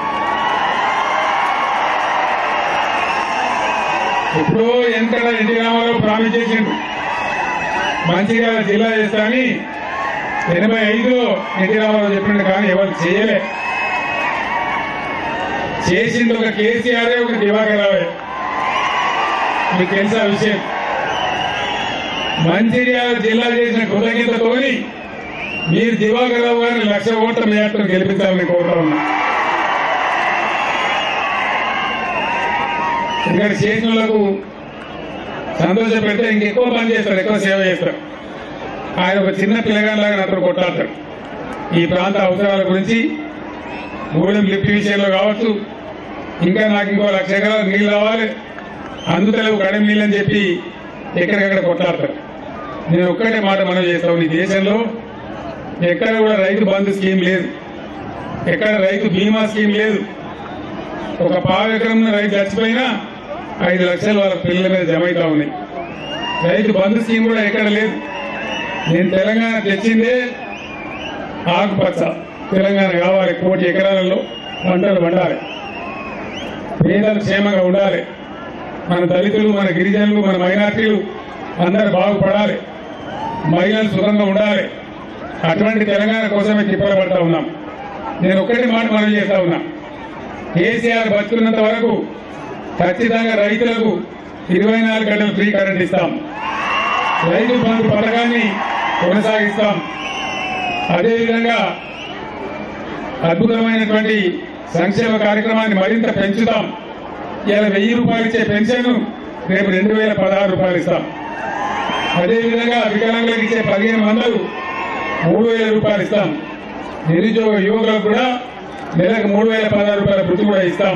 ఎప్పుడో ఎంతట ఎన్టీ రామారావు ప్రామిస్ చేసిండు మంచిర్యాల జిల్లా చేస్తా అని ఎనభై ఐదులో ఎన్టీ రామారావు చెప్పిండు కానీ ఎవరు చేయలే చేసింది ఒక కేసీఆర్ ఒక దివాకర్ రావే మీకు తెలుసా విషయం మంచిర్యాల జిల్లా చేసిన కృతజ్ఞతతోని మీరు దివాకర్ రావు గారిని లక్ష ఓట్ల మేరతో గెలిపించాలని కోరుతా ఉన్నా ఇక్కడ చేసినలకు సంతోష పెడితే ఇంకెక్కువ పని చేస్తాడు ఎక్కువ సేవ చేస్తాడు ఆయన ఒక చిన్న పిల్లగానిలాగా నాతో కొట్లాడతాడు ఈ ప్రాంత అవసరాల గురించి గూడెం లిఫ్ట్ విషయంలో కావచ్చు ఇంకా నాకు ఇంకో లక్ష ఎకరాలు నీళ్ళు రావాలి అందుతలేవు కడమ నీళ్ళు అని చెప్పి ఎక్కడికక్కడ కొట్లాడతారు నేను ఒక్కటే మాట మనం చేస్తాను ఈ దేశంలో ఎక్కడ కూడా రైతు బంధు స్కీమ్ లేదు ఎక్కడ రైతు బీమా స్కీమ్ లేదు ఒక పావు ఎకరం రైతు చచ్చిపోయినా ఐదు లక్షలు వాళ్ళ పిల్లల మీద జమ అవుతా ఉన్నాయి రైతు బంధు స్కీమ్ కూడా ఎక్కడ లేదు నేను తెలంగాణ తెచ్చిందే ఆకుపచ్చ తెలంగాణ కావాలి కోటి ఎకరాలలో పంటలు పండాలి పేదలు క్షేమంగా ఉండాలి మన దళితులు మన గిరిజనులు మన మైనార్టీలు అందరు బాగుపడాలి మహిళలు సుఖంగా ఉండాలి అటువంటి తెలంగాణ కోసమే తిప్పలు పడతా ఉన్నాం నేను ఒక్కటి మాట మనం చేస్తా ఉన్నా కేసీఆర్ బతుకున్నంత వరకు ఖచ్చితంగా రైతులకు ఇరవై నాలుగు గంటలు ఫ్రీ కరెంట్ ఇస్తాం రైతు బంధు పథకాన్ని కొనసాగిస్తాం అదేవిధంగా అద్భుతమైనటువంటి సంక్షేమ కార్యక్రమాన్ని మరింత పెంచుతాం ఇలా వెయ్యి రూపాయలు ఇచ్చే పెన్షన్ రేపు రెండు వేల పదహారు రూపాయలు ఇస్తాం అదేవిధంగా వికలాంగులకు ఇచ్చే పదిహేను వందలు మూడు వేల రూపాయలు ఇస్తాం నిరుద్యోగ యువకులకు కూడా నెలకు మూడు వేల పదహారు రూపాయల వృత్తి కూడా ఇస్తాం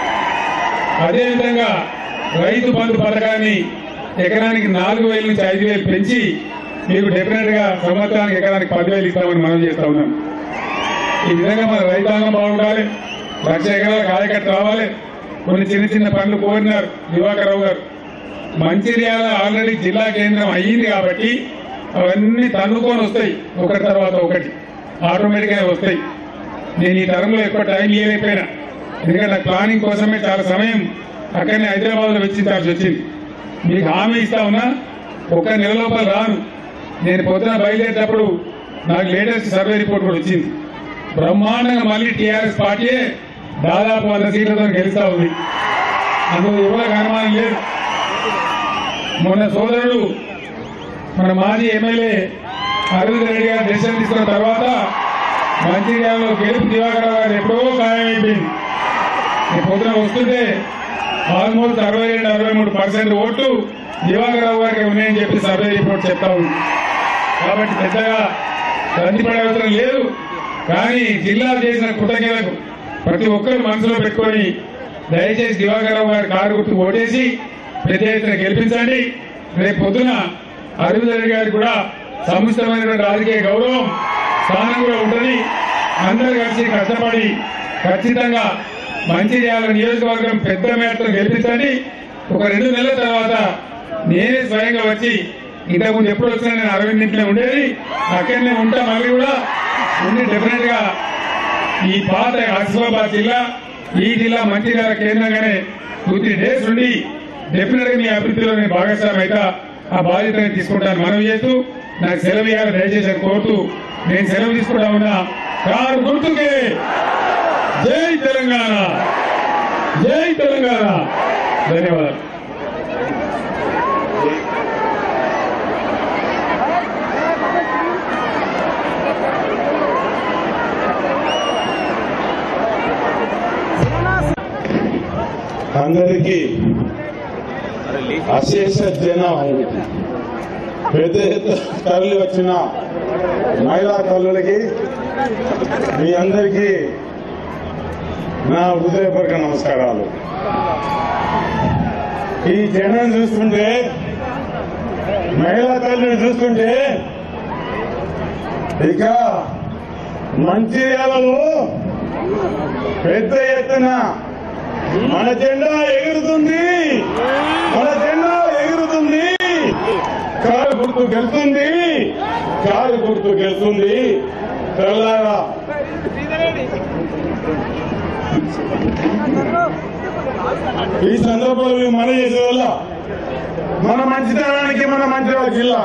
అదేవిధంగా రైతు బంధు పథకాన్ని ఎకరానికి నాలుగు వేల నుంచి ఐదు వేలు పెంచి మీకు డెఫినెట్ గా సంవత్సరానికి ఎకరానికి పదివేలు ఇస్తామని మనం చేస్తా ఉన్నాం ఈ విధంగా మన రైతాంగం బాగుండాలి లక్ష ఎకరాలకు ఆయకట్టు రావాలి కొన్ని చిన్న చిన్న పనులు కోరినారు దివాకర్ రావు గారు మంచిర్యాల ఆల్రెడీ జిల్లా కేంద్రం అయ్యింది కాబట్టి అవన్నీ తన్నుకొని వస్తాయి ఒకటి తర్వాత ఒకటి ఆటోమేటిక్ గా వస్తాయి నేను ఈ తరంలో ఎక్కువ టైం ఇవ్వలేకపోయినా ఎందుకంటే నాకు ప్లానింగ్ కోసమే చాలా సమయం అక్కడనే హైదరాబాద్ లో వెచ్చించాల్సి వచ్చింది మీకు హామీ ఇస్తా ఉన్నా ఒక నెల లోపల రాను నేను పొద్దున బయలుదేరేటప్పుడు నాకు లేటెస్ట్ సర్వే రిపోర్ట్ కూడా వచ్చింది బ్రహ్మాండంగా మళ్ళీ టీఆర్ఎస్ పార్టీయే దాదాపు వంద సీట్లతో గెలుస్తా ఉంది అందులో ఎవరికి అనుమానం లేదు మొన్న సోదరుడు మన మాజీ ఎమ్మెల్యే అరవింద్ రెడ్డి గారు దేశం తీసుకున్న తర్వాత మంచిర్యాలలో గెలుపు దివాకర్ గారు ఎప్పుడో ఖాయమైపోయింది ఈ పొద్దున వస్తుంటే ఆల్మోస్ట్ అరవై రెండు అరవై మూడు పర్సెంట్ ఓట్లు దివాకర్ రావు గారికి ఉన్నాయని చెప్పి సర్వే రిపోర్ట్ చెప్తా ఉంది కాబట్టి పెద్దగా రందిపడే అవసరం లేదు కానీ జిల్లా చేసిన కృతజ్ఞతలకు ప్రతి ఒక్కరు మనసులో పెట్టుకొని దయచేసి దివాకర్ రావు గారి కారు గుర్తు ఓటేసి పెద్ద ఎత్తున గెలిపించండి రేపు పొద్దున అరవింద్ రెడ్డి గారికి కూడా సముచితమైనటువంటి రాజకీయ గౌరవం స్థానం కూడా ఉంటుంది అందరూ కలిసి కష్టపడి ఖచ్చితంగా మంచిర్యాల నియోజకవర్గం పెద్ద మేరతో గెలిపించండి ఒక రెండు నెలల తర్వాత నేనే స్వయంగా వచ్చి ఇంతకుముందు ఎప్పుడు వచ్చినా నేను అరవింద్ ఇంట్లో ఉండేది అక్కడనే ఉంటా మళ్ళీ కూడా ఉండి డెఫినెట్ గా ఈ పాత ఆసిఫాబాద్ జిల్లా ఈ జిల్లా మంచిర్యాల కేంద్రంగానే టూ త్రీ డేస్ ఉండి డెఫినెట్ గా మీ అభివృద్ధిలో నేను భాగస్వామి అయితే ఆ బాధ్యతని తీసుకుంటాను మనవి చేస్తూ నాకు సెలవు ఇవ్వాలి దయచేసి అని కోరుతూ నేను సెలవు తీసుకుంటా ఉన్నా కారు గుర్తుకే జై తెలంగాణ జై తెలంగాణ ధన్యవాదాలు అందరికీ అశేష జనం పెద్ద ఎత్తున తరలి వచ్చిన మహిళా తల్లులకి మీ అందరికీ నా హృదయపూర్వక నమస్కారాలు ఈ జనం చూస్తుంటే మహిళా తల్లిని చూస్తుంటే ఇక మంచిర్యాలలో పెద్ద ఎత్తున మన జెండా ఎగురుతుంది మన జెండా ఎగురుతుంది కారు గుర్తు గెలుతుంది కారు గుర్తు గెలుతుంది తెల్లారా ఈ సందర్భంలో మేము మన చేసే వల్ల మన మంచితనానికి మన మంచిర్యాల జిల్లా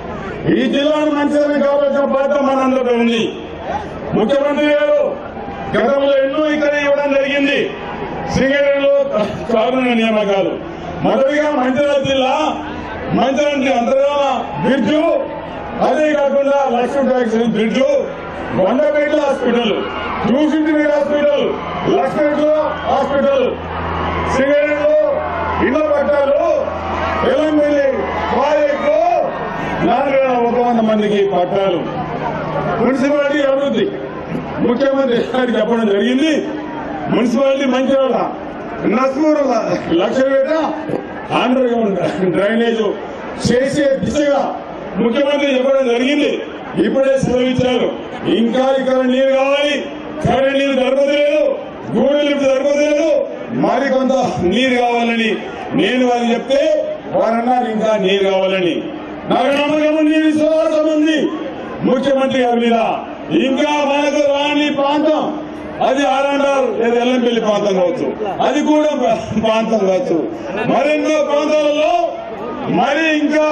ఈ జిల్లాను మంచిదని కావాల్సిన బాధ్యత మనందరిపై ఉంది ముఖ్యమంత్రి గారు గతంలో ఎన్నో ఇక్కడ ఇవ్వడం జరిగింది సింగరేణిలో కారుణ నియామకాలు మొదటిగా మంచిర్యాల జిల్లా మంచిర్యాల అంతర్గామ బ్రిడ్జు అదే కాకుండా Lakshmi tax bridge Vandapeta hospital two fifty hospital లక్ష్మీలో హాస్పిటల్ సింగరేణిలో ఇళ్ల పట్టాలు ఎలంబెల్లి ప్రాజెక్టు నాలుగు వేల ఒక వంద మందికి పట్టాలు మున్సిపాలిటీ అభివృద్ధి ముఖ్యమంత్రి గారికి చెప్పడం జరిగింది మున్సిపాలిటీ మంచివాడ నస్మూరు లక్ష వేట అండర్ గ్రౌండ్ డ్రైనేజ్ చేసే దిశగా ముఖ్యమంత్రి చెప్పడం జరిగింది ఇప్పుడే సెలవిచ్చారు ఇంకా ఇక్కడ నీరు కావాలి కరెంట్ నీరు దొరకలేదు గూడు లిఫ్ట్ దొరకలేదు మరి కొంత నీరు కావాలని నేను వాళ్ళు చెప్తే వారన్నారు ఇంకా నీరు కావాలని నాకు నమ్మకం ఉంది విశ్వాసం ఉంది ముఖ్యమంత్రి గారి మీద ఇంకా మనకు రాని ప్రాంతం అది ఆర్ఆర్ లేదా ఎల్లంపల్లి ప్రాంతం కావచ్చు అది కూడా ప్రా- ప్రాంతం కావచ్చు మరెన్నో ప్రాంతాలలో మరి ఇంకా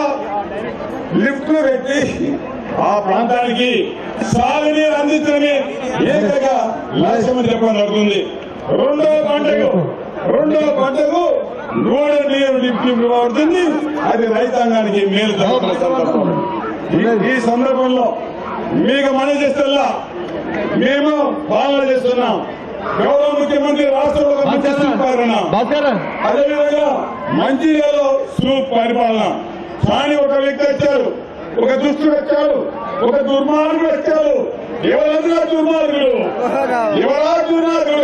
లిఫ్ట్లు పెట్టి ఆ ప్రాంతానికి సాగునీరు అందించడమే ఏకైక లక్ష్యమని చెప్పడం జరుగుతుంది రెండో పంటకు రెండో పంటకు గోడ నీరు లిఫ్ట్ పడుతుంది అది రైతాంగానికి మేలు జరుగుతున్న సందర్భం ఈ- ఈ సందర్భంలో మీకు మనం చేస్తల్లా మేము పాలన చేస్తున్నాం గౌరవ ముఖ్యమంత్రి రాష్ట్రంలో ఒక మంచి పరిపాలన అదేవిధంగా మంచిర్యాలలో సూప్ పరిపాలన కానీ ఒక వ్యక్తి వచ్చారు ఒక దుష్టుడు వచ్చారు ఒక దుర్మార్గుడు వచ్చారు ఎవరంతా దుర్మార్గులు ఎవరా దుర్మార్గులు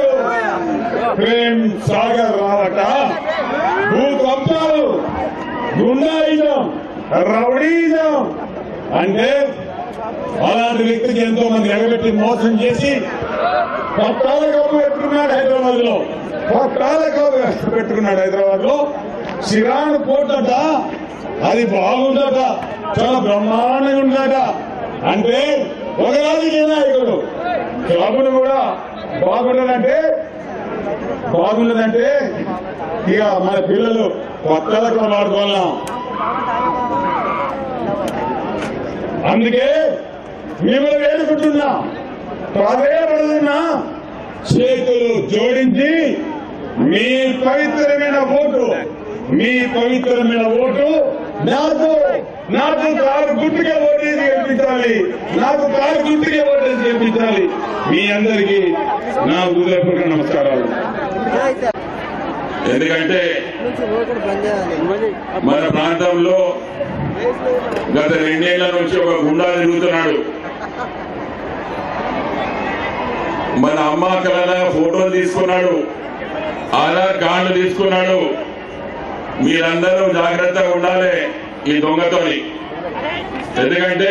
ప్రేమ్ సాగర్ రావట భూ కబ్జాలు గుండాయిజం రౌడీజం అంటే అలాంటి వ్యక్తికి ఎంతో మంది ఎగబెట్టి మోసం చేసి పట్టాల కప్పు పెట్టుకున్నాడు హైదరాబాద్ లో పట్టాల కప్పు పెట్టుకున్నాడు హైదరాబాద్ లో సిరాను పోటట అది బాగుందట చాలా బ్రహ్మాండంగా ఉందట అంటే ఒక రాజకీయ నాయకుడు క్లబ్ను కూడా బాగుండదంటే బాగుండదంటే ఇక మన పిల్లలు కొత్తలకు వాడుకోవాలం అందుకే మిమ్మల్ని వేడుకుంటున్నా ప్రాధాన్యపడుతున్నా చేతులు జోడించి మీ పవిత్రమైన ఓటు మీ పవిత్రమైన ఓటు నాకు నాకు కారు గుర్తుకే ఓటేసి గెలిపించాలి నాకు కారు గుర్తుకే ఓటేసి గెలిపించాలి మీ అందరికీ నా హృదయపూర్వక నమస్కారాలు ఎందుకంటే మన ప్రాంతంలో గత రెండేళ్ల నుంచి ఒక గుండా తిరుగుతున్నాడు మన అమ్మ కలన ఫోటోలు తీసుకున్నాడు ఆధార్ కార్డులు తీసుకున్నాడు మీరందరూ జాగ్రత్తగా ఉండాలి ఈ దొంగతోని ఎందుకంటే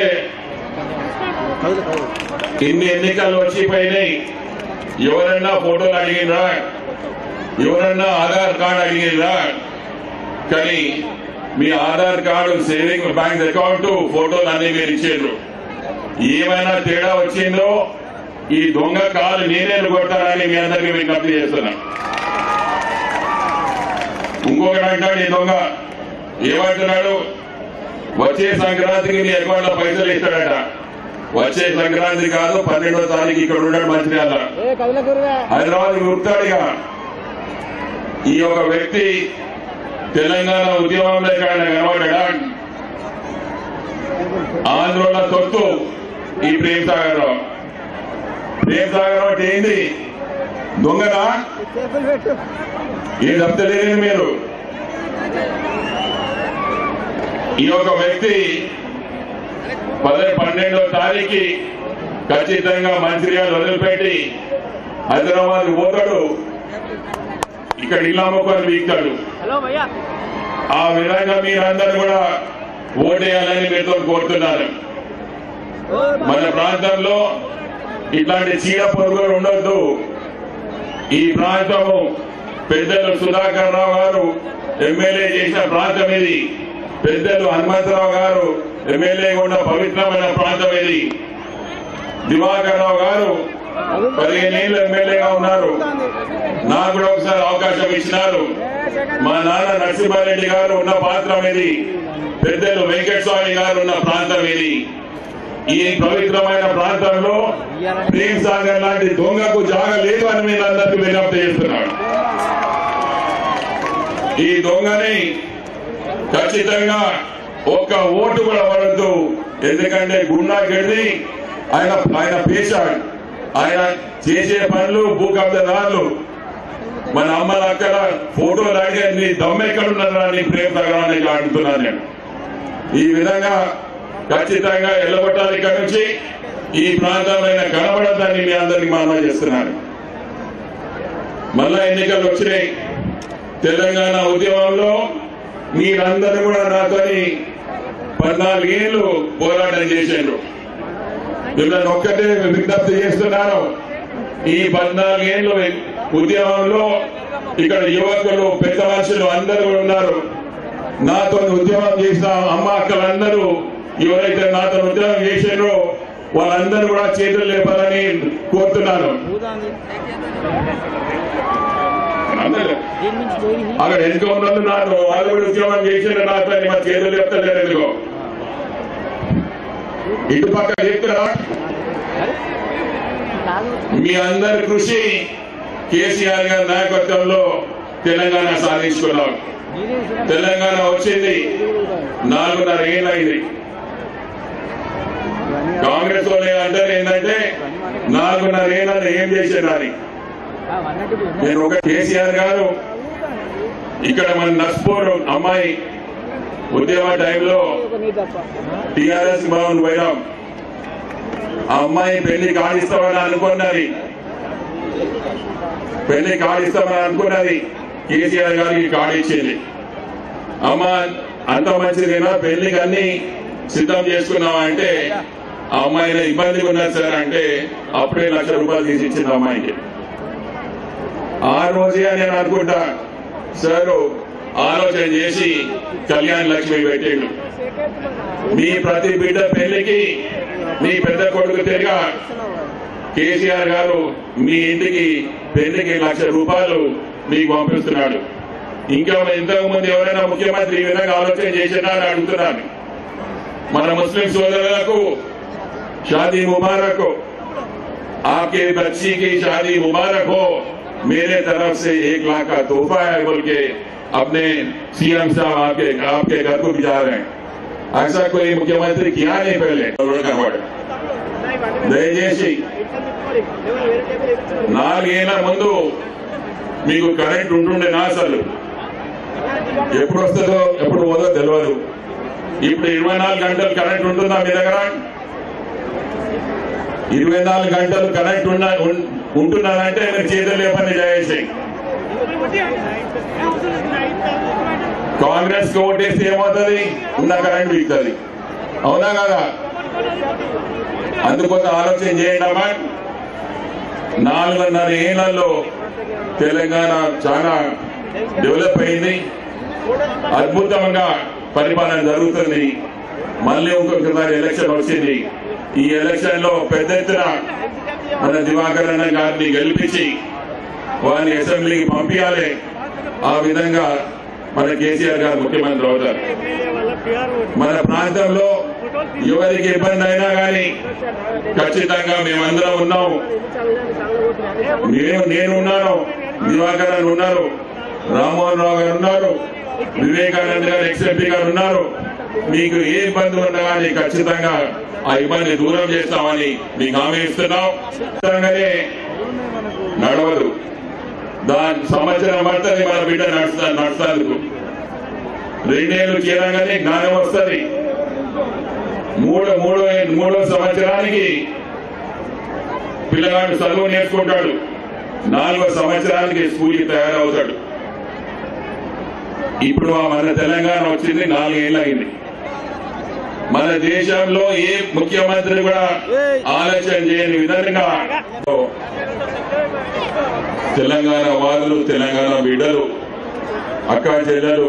ఇన్ని ఎన్నికలు వచ్చిపోయినాయి ఎవరన్నా ఫోటోలు అడిగినరా ఎవరన్నా ఆధార్ కార్డు అడిగినరా కానీ మీ Aadhaar card saving bank account ఫోటోలు అన్ని మీరు ఇచ్చిండ్రు ఏమైనా తేడా వచ్చిందో ఈ దొంగ కాలు నేనే కొడతానని మీ అందరికీ విజ్ఞప్తి చేస్తున్నా ఇంకొకటి అంటాడు ఈ దొంగ ఏమంటున్నాడు వచ్చే సంక్రాంతికి నీ అకౌంట్ లో పైసలు ఇస్తాడట వచ్చే సంక్రాంతి కాదు పన్నెండో తారీఖు ఇక్కడ ఉన్నాడు మంచిర్యాల హైదరాబాద్ గుర్తాడుగా ఈ యొక్క వ్యక్తి తెలంగాణ ఉద్యమంలో ఇక్కడ కనబడ్డా ఆంధ్రలో సొత్తు ఈ ప్రేమ్ సాగర్ రావు ప్రేమ్ సాగర్ రావు అంటే ఏంది దొంగనా ఏం చెప్తలేరు మీరు ఈ యొక్క వ్యక్తి పదే పన్నెండో తారీఖు ఖచ్చితంగా మంచిర్యాలు వదిలిపెట్టి హైదరాబాద్ పోతాడు ఇక్కడ ఇల్లాముకొని వీక్తాడు ఆ విధంగా మీరందరూ కూడా ఓటేయాలని మీతో కోరుతున్నాను మన ప్రాంతంలో ఇట్లాంటి చీడ పొరుగులు ఉండొద్దు ఈ ప్రాంతము పెద్దలు సుధాకర్ రావు గారు ఎమ్మెల్యే చేసిన ప్రాంతం ఇది పెద్దలు హనుమంతరావు గారు ఎమ్మెల్యే ఉన్న పవిత్రమైన ప్రాంతం ఇది దివాకర్ రావు గారు పదిహేనేళ్ళు ఎమ్మెల్యేగా ఉన్నారు నాకు కూడా ఒకసారి అవకాశం ఇచ్చినారు మా నాన్న నరసింహారెడ్డి గారు ఉన్న ప్రాంతం ఇది పెద్దలు వెంకటస్వామి గారు ఉన్న ప్రాంతం ఇది ఈ పవిత్రమైన ప్రాంతంలో ప్రేమ్ సాగర్ లాంటి దొంగకు జాగ లేదు అని మీరు అందరికీ విజ్ఞప్తి చేస్తున్నాడు ఈ దొంగని ఖచ్చితంగా ఒక్క ఓటు కూడా పడద్దు ఎందుకంటే గుండా గడిది ఆయన ఆయన పేషాడు ఆయన చేసే పనులు భూ కబ్జదారులు మన అమ్మల అక్కడ ఫోటోలు అడిగే నీ దమ్మెక్కడున్నారా నీ ప్రేమ తగలని అడుగుతున్నాను నేను ఈ విధంగా ఖచ్చితంగా ఎల్లగొట్టాలి ఇక్కడ నుంచి ఈ ప్రాంతమైన కనబడద్దని మీ అందరికి మనం చేస్తున్నాను మళ్ళా ఎన్నికలు వచ్చినాయి తెలంగాణ ఉద్యమంలో మీరందరూ కూడా నాతోని పద్నాలుగేళ్లు పోరాటం చేశారు మిమ్మల్ని ఒక్కటే విజ్ఞప్తి చేస్తున్నాను ఈ పద్నాలుగేళ్లు ఉద్యమంలో ఇక్కడ యువకులు పెద్ద మనుషులు అందరూ కూడా ఉన్నారు నాతో ఉద్యమం చేసిన అమ్మ అక్కలందరూ ఎవరైతే నాతో ఉద్యమం చేశారో వాళ్ళందరూ కూడా చేతులు లేపాలని కోరుతున్నాను అందరూ అక్కడ ఎందుకు ఉన్నది నాకు వాళ్ళు కూడా ఉద్యమం చేసిన నాతో మా చేతులు చెప్తలేరు ఎందుకో ఇటు పక్క చెప్తున్నా మీ అందరి కృషి కేసీఆర్ గారి నాయకత్వంలో తెలంగాణ సాధించుకున్నాం తెలంగాణ వచ్చింది నాలుగున్నర ఏళ్ళైంది కాంగ్రెస్ వాళ్ళు అంటారు ఏంటంటే నాలుగున్నర ఏళ్ళని ఏం చేసేదాన్ని నేను ఒక కేసీఆర్ గారు ఇక్కడ మన నస్పూర్ అమ్మాయి ఉద్యమ టైంలో టిఆర్ఎస్ భవన్ పోయినాం ఆ అమ్మాయి పెళ్లి కాడిస్తామని అనుకున్నది పెళ్లి కాడిస్తామని అనుకున్నది కేసీఆర్ గారికి కాడిచ్చింది అమ్మ అంత మంచిదేనా పెళ్లికి అన్ని సిద్ధం చేసుకున్నావా అంటే ఆ అమ్మాయిని ఇబ్బందిగా ఉన్నది సార్ అంటే అప్పుడే లక్ష రూపాయలు తీసి ఇచ్చింది అమ్మాయికి ఆ రోజే నేను అనుకుంటా సార్ ఆలోచన చేసి కళ్యాణ్ లక్ష్మి పెట్టిండు మీ ప్రతి బిడ్డ పెళ్లికి మీ పెద్ద కొడుకు తిరిగా కేసీఆర్ గారు మీ ఇంటికి పెళ్లికి లక్ష రూపాయలు మీకు పంపిస్తున్నాడు ఇంకా ఇంతకు ముందు ఎవరైనా ముఖ్యమంత్రి ఈ విధంగా ఆలోచన చేసినా అని అడుగుతున్నాను మన ముస్లిం సోదరులకు షాదీ मुबारक हो आपके बच्ची की शादी मुबारक हो मेरे तरफ से एक लाख का तोहफा है बोल के अपने सीएम साहब आपके आपके घर को भी जा रहे हैं ऐसा कोई मुख्यमंत्री किया नहीं पहले కనబడు దయచేసి నాలుగేళ్ల ముందు మీకు కరెంట్ ఉంటుండే నా అసలు ఎప్పుడు వస్తుందో ఎప్పుడు పోదో తెలియదు ఇప్పుడు ఇరవై నాలుగు గంటలు కరెంట్ ఉంటుందా మీ దగ్గర ఇరవై నాలుగు గంటలు కరెంట్ ఉన్న ఉన్- ఉంటున్నారంటే మీరు చేతులు ఏ పని చేసి కాంగ్రెస్ కి ఓటేస్తే ఏమవుతుంది ఉన్న కరెంట్ వీక్తుంది అవునా కదా అందుకోసం ఆలోచన చేయండి అమ్మా నాలుగున్నర ఏళ్లలో తెలంగాణ చాలా డెవలప్ అయింది అద్భుతంగా పరిపాలన జరుగుతుంది మళ్ళీ ఇంకొకసారి ఎలక్షన్ వచ్చింది ఈ ఎలక్షన్ లో పెద్ద ఎత్తున మన దివాకర్ అన్న గారిని గెలిపించి వారిని అసెంబ్లీకి పంపించాలి ఆ విధంగా మన కేసీఆర్ గారు ముఖ్యమంత్రి అవుతారు మన ప్రాంతంలో ఎవరికి ఇబ్బంది అయినా కానీ ఖచ్చితంగా మేమందరం ఉన్నాం నేను నేను ఉన్నాను దివాకర్ అని ఉన్నారు రామ్మోహన్ రావు గారు ఉన్నారు వివేకానంద గారు ఎక్స్ఎంపీ గారు ఉన్నారు మీకు ఏ ఇబ్బంది ఉన్నా కానీ ఖచ్చితంగా ఆ ఇబ్బంది దూరం చేస్తామని మీకు హామీ ఇస్తున్నాం ఖచ్చితంగానే నడవదు దాని సంవత్సరం పడుతుంది మన బిడ్డ నడుస్తా నడుస్తాందుకు రెండేళ్లు చేరగానే జ్ఞానం వస్తుంది మూడో మూడో మూడో సంవత్సరానికి పిల్లగాడు చదువు నేర్చుకుంటాడు నాలుగో సంవత్సరానికి స్కూల్కి తయారవుతాడు ఇప్పుడు ఆ మన తెలంగాణ వచ్చింది నాలుగేళ్ళు అయింది మన దేశంలో ఏ ముఖ్యమంత్రి కూడా ఆలోచన చేయని విధంగా తెలంగాణ వాళ్ళు తెలంగాణ బిడ్డలు అక్క చెల్లెలు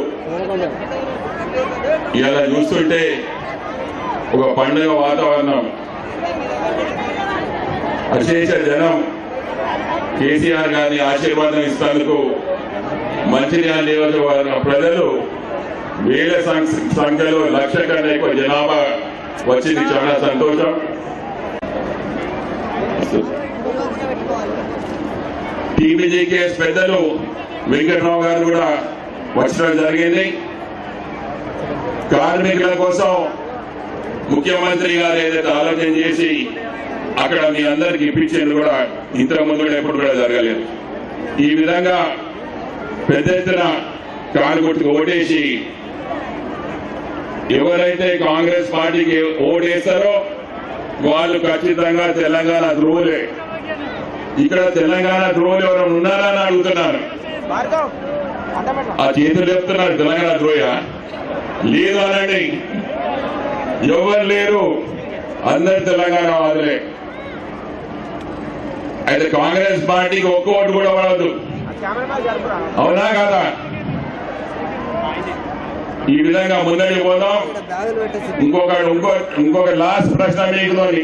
ఇలా చూస్తుంటే ఒక పండుగ వాతావరణం అశేష జనం కేసీఆర్ గారిని ఆశీర్వాదం ఇస్తానికి మంచిర్యాల నియోజకవర్గ ప్రజలు వేల సం- సంఖ్యలో లక్ష కన్నా ఎక్కువ జనాభా వచ్చింది చాలా సంతోషం టీబీజీకేఎస్ పెద్దలు వెంకట్రావు గారు కూడా వచ్చడం జరిగింది కార్మికుల కోసం ముఖ్యమంత్రి గారు ఏదైతే ఆలోచన చేసి అక్కడ మీ అందరికి ఇప్పించేది కూడా ఇంతకు ముందు కూడా ఎప్పుడు కూడా జరగలేదు ఈ విధంగా పెద్ద ఎత్తున కారు గుర్తుకు ఓటేసి ఎవరైతే కాంగ్రెస్ పార్టీకి ఓటేస్తారో వాళ్ళు ఖచ్చితంగా తెలంగాణ ధ్రువులే ఇక్కడ తెలంగాణ ధ్రువులు ఎవరైనా ఉన్నారా అని అడుగుతున్నాను ఆ చేతులు చెప్తున్నారు తెలంగాణ ధ్రువయ లేదు అనండి ఎవరు లేరు అందరు తెలంగాణ వాదులే అయితే కాంగ్రెస్ పార్టీకి ఒక్క ఓటు కూడా పడదు అవునా కదా ఈ విధంగా ముందడికి పోదాం ఇంకొక ఇంకో ఇంకొక లాస్ట్ ప్రశ్న మీకుతోని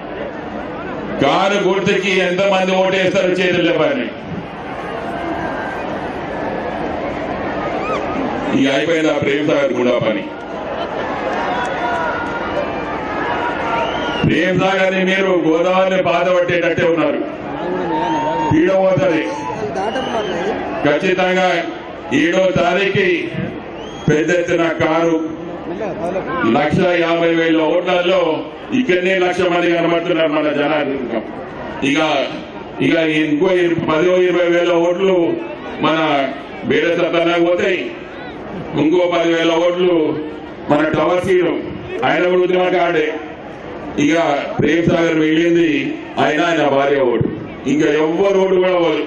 కారు గుర్తుకి ఎంతమంది ఓటేస్తారు చేతులు చెప్పండి ఇక అయిపోయింది ఆ ప్రేమ్ సాగర్ గుండా పని ప్రేమ్ సాగర్ ని మీరు గోదావరిని బాధ పట్టేటట్టే ఉన్నారు పీడ పోతుంది ఖచ్చితంగా ఏడో తారీఖు పెద్ద ఎత్తున కారు లక్ష యాభై వేల ఓట్లలో ఇక్కడనే లక్ష మంది కనబడుతున్నారు మన జనాధికం ఇక ఇక ఇంకో ఇర- పదో ఇరవై వేల ఓట్లు మన బేడ సత్తానికి పోతాయి ఇంకో పదివేల ఓట్లు మన టవర్ సీను ఆయన కూడా ఉద్యమం ఆడే ఇక ప్రేమ్ సాగర్ వెళ్ళింది ఆయన ఆయన భార్య ఓటు ఇంకా ఎవ్వరు ఓటు కూడా పోదు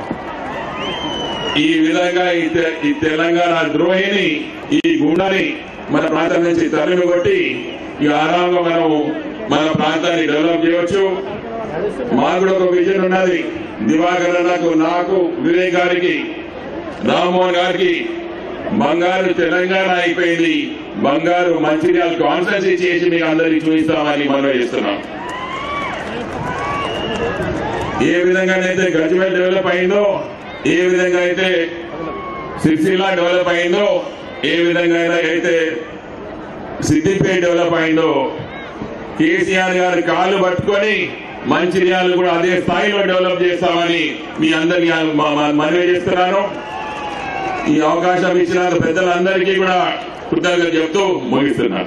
ఈ విధంగా ఈ తె- ఈ తెలంగాణ ద్రోహిని ఈ గుండాని మన ప్రాంతం నుంచి తరిమి కొట్టి ఇక ఆరాంగా మనం మన ప్రాంతాన్ని డెవలప్ చేయవచ్చు మాకు కూడా ఒక విజన్ ఉన్నది దివాకర్ నాకు నాకు వివేక్ గారికి రామ్మోహన్ గారికి బంగారు తెలంగాణ అయిపోయింది బంగారు మంచిర్యాల కాన్ఫరెన్స్ చేసి మీకు అందరికి చూపిస్తామని మనం చేస్తున్నాం ఏ విధంగానైతే గజ్వేల్ డెవలప్ అయిందో ఏ విధంగా అయితే సిరిసిల్ల డెవలప్ అయిందో ఏ విధంగా అయితే సిద్దిపేట డెవలప్ అయిందో కేసీఆర్ గారి కాళ్ళు పట్టుకొని మంచిర్యాలు కూడా అదే స్థాయిలో డెవలప్ చేస్తామని మీ అందరికి మనవి చేస్తున్నాను ఈ అవకాశం ఇచ్చిన పెద్దలందరికీ కూడా కృతజ్ఞతలు చెప్తూ ముగిస్తున్నాను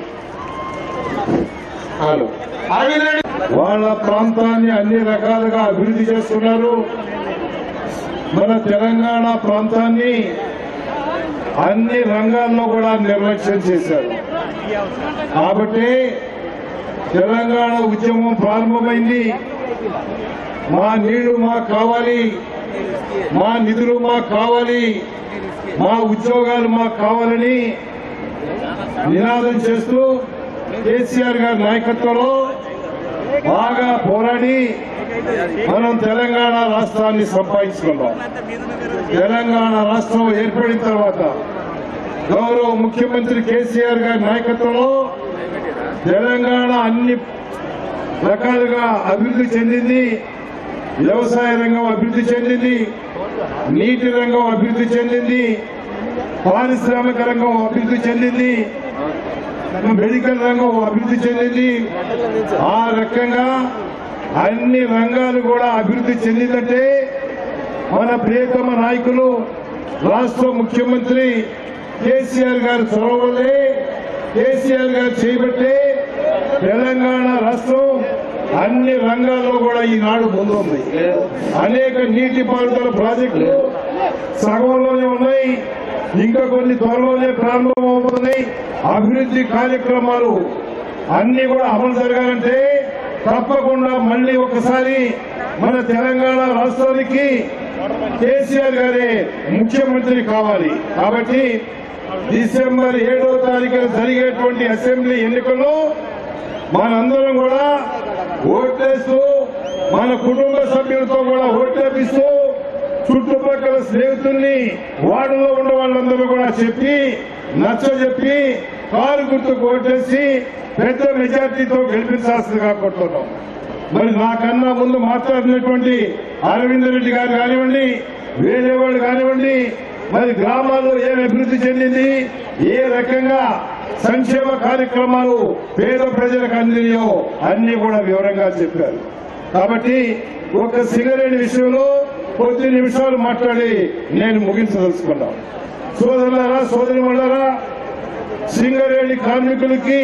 వాళ్ళ ప్రాంతాన్ని అన్ని రకాలుగా అభివృద్ధి చేస్తున్నారు మన తెలంగాణ ప్రాంతాన్ని అన్ని రంగాల్లో కూడా నిర్లక్ష్యం చేశారు కాబట్టి తెలంగాణ ఉద్యమం ప్రారంభమైంది మా నీళ్లు మాకు కావాలి మా నిధులు మాకు కావాలి మా ఉద్యోగాలు మాకు కావాలని నినాదం చేస్తూ కేసీఆర్ గారి నాయకత్వంలో బాగా పోరాడి మనం తెలంగాణ రాష్ట్రాన్ని సంపాదించుకున్నాం తెలంగాణ రాష్ట్రం ఏర్పడిన తర్వాత గౌరవ ముఖ్యమంత్రి కేసీఆర్ గారి నాయకత్వంలో తెలంగాణ అన్ని రకాలుగా అభివృద్ధి చెందింది వ్యవసాయ రంగం అభివృద్ధి చెందింది నీటి రంగం అభివృద్ధి చెందింది పారిశ్రామిక రంగం అభివృద్ధి చెందింది మెడికల్ రంగం అభివృద్ధి చెందింది ఆ రకంగా అన్ని రంగాలు కూడా అభివృద్ధి చెందిందంటే మన ప్రియతమ నాయకులు రాష్ట్ర ముఖ్యమంత్రి కేసీఆర్ గారు చొరవలే కేసీఆర్ గారు చేయబట్టే తెలంగాణ రాష్ట్రం అన్ని రంగాల్లో కూడా ఈనాడు ముందుంది అనేక నీటిపారుదల ప్రాజెక్టులు సగంలోనే ఉన్నాయి ఇంకా కొన్ని త్వరలోనే ప్రారంభమవుతున్నాయి అభివృద్ధి కార్యక్రమాలు అన్ని కూడా అమలు జరగాలంటే తప్పకుండా మళ్ళీ ఒకసారి మన తెలంగాణ రాష్ట్రానికి కేసీఆర్ గారే ముఖ్యమంత్రి కావాలి కాబట్టి డిసెంబర్ ఏడో తారీఖున జరిగేటువంటి అసెంబ్లీ ఎన్నికల్లో మనందరం కూడా ఓట్లేస్తూ మన కుటుంబ సభ్యులతో కూడా ఓట్లేపిస్తూ చుట్టుపక్కల స్నేహితుల్ని వార్డులో ఉన్న వాళ్ళందరూ కూడా చెప్పి నచ్చ చెప్పి కారు గుర్తుకు ఓటేసి పెద్ద మెజార్టీతో గెలిపించాల్సిందిగా కోరుతున్నాం మరి నాకన్నా ముందు మాట్లాడినటువంటి అరవింద్ రెడ్డి గారు కానివ్వండి వేరే వాళ్ళు కానివ్వండి మరి గ్రామాల్లో ఏం అభివృద్ధి చెందింది ఏ రకంగా సంక్షేమ కార్యక్రమాలు పేద ప్రజలకు అందినాయో అన్ని కూడా వివరంగా చెప్పారు కాబట్టి ఒక సిగరెట్ విషయంలో కొద్ది నిమిషాలు మాట్లాడి నేను ముగించదలుచుకున్నాను సోదరులారా సోదరి సింగరేణి కార్మికులకి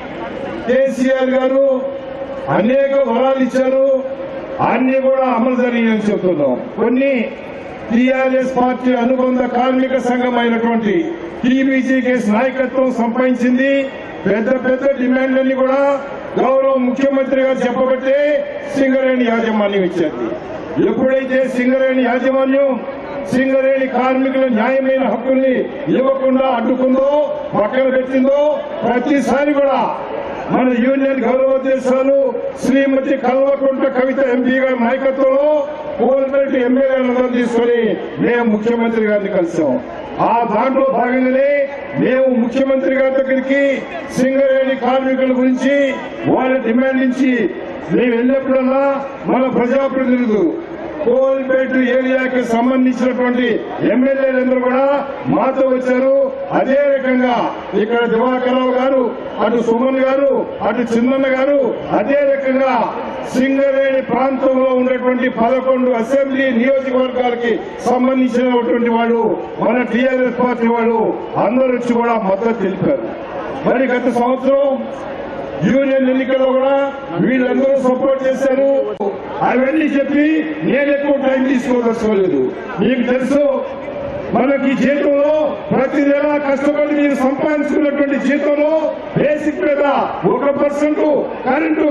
కేసీఆర్ గారు అనేక వరాలు ఇచ్చారు అన్ని కూడా అమలు జరిగాయని చెప్తున్నాం కొన్ని టీఆర్ఎస్ పార్టీ అనుబంధ కార్మిక సంఘం అయినటువంటి టీబీజీకేఎస్ నాయకత్వం సంపాదించింది పెద్ద పెద్ద డిమాండ్లన్నీ కూడా గౌరవ ముఖ్యమంత్రి గారు చెప్పబట్టే సింగరేణి యాజమాన్యం ఇచ్చింది ఎప్పుడైతే సింగరేణి యాజమాన్యం సింగరేణి కార్మికుల న్యాయమైన హక్కుల్ని ఇవ్వకుండా అడ్డుకుందో పక్కన పెట్టిందో ప్రతిసారి కూడా మన యూనియన్ గౌరవోద్దేశాలు శ్రీమతి కల్వకుంట కవిత ఎంపీ గారి నాయకత్వంలో కోల్పేట ఎమ్మెల్యేలందరూ తీసుకొని మేము ముఖ్యమంత్రి గారిని కలిసాం ఆ దాంట్లో భాగంగానే మేము ముఖ్యమంత్రి గారి దగ్గరికి సింగరేణి కార్మికుల గురించి వాళ్ళ డిమాండ్ నుంచి మేము వెళ్ళినప్పుడల్లా మన ప్రజాప్రతినిధులు కోల్పేట ఏరియాకి సంబంధించినటువంటి ఎమ్మెల్యేలందరూ కూడా మాతో వచ్చారు అదే రకంగా ఇక్కడ దివాకరరావు గారు అటు సుమన్ గారు అటు చిన్నన్న గారు అదే రకంగా సింగరేణి ప్రాంతంలో ఉన్నటువంటి పదకొండు అసెంబ్లీ నియోజకవర్గాలకి సంబంధించినటువంటి వాళ్ళు మన టీఆర్ఎస్ పార్టీ వాళ్ళు అందరూ వచ్చి కూడా మద్దతు తెలిపారు మరి గత సంవత్సరం యూనియన్ ఎన్నికల్లో కూడా వీళ్ళందరూ సపోర్ట్ చేశారు అవన్నీ చెప్పి నేను ఎక్కువ టైం తీసుకోదలుచుకోలేదు మీకు తెలుసు మనకి జీతంలో ప్రతి నెల కష్టపడి మీరు సంపాదించుకున్నటువంటి జీతంలో బేసిక్ మీద ఒక పర్సెంట్ కరెంటు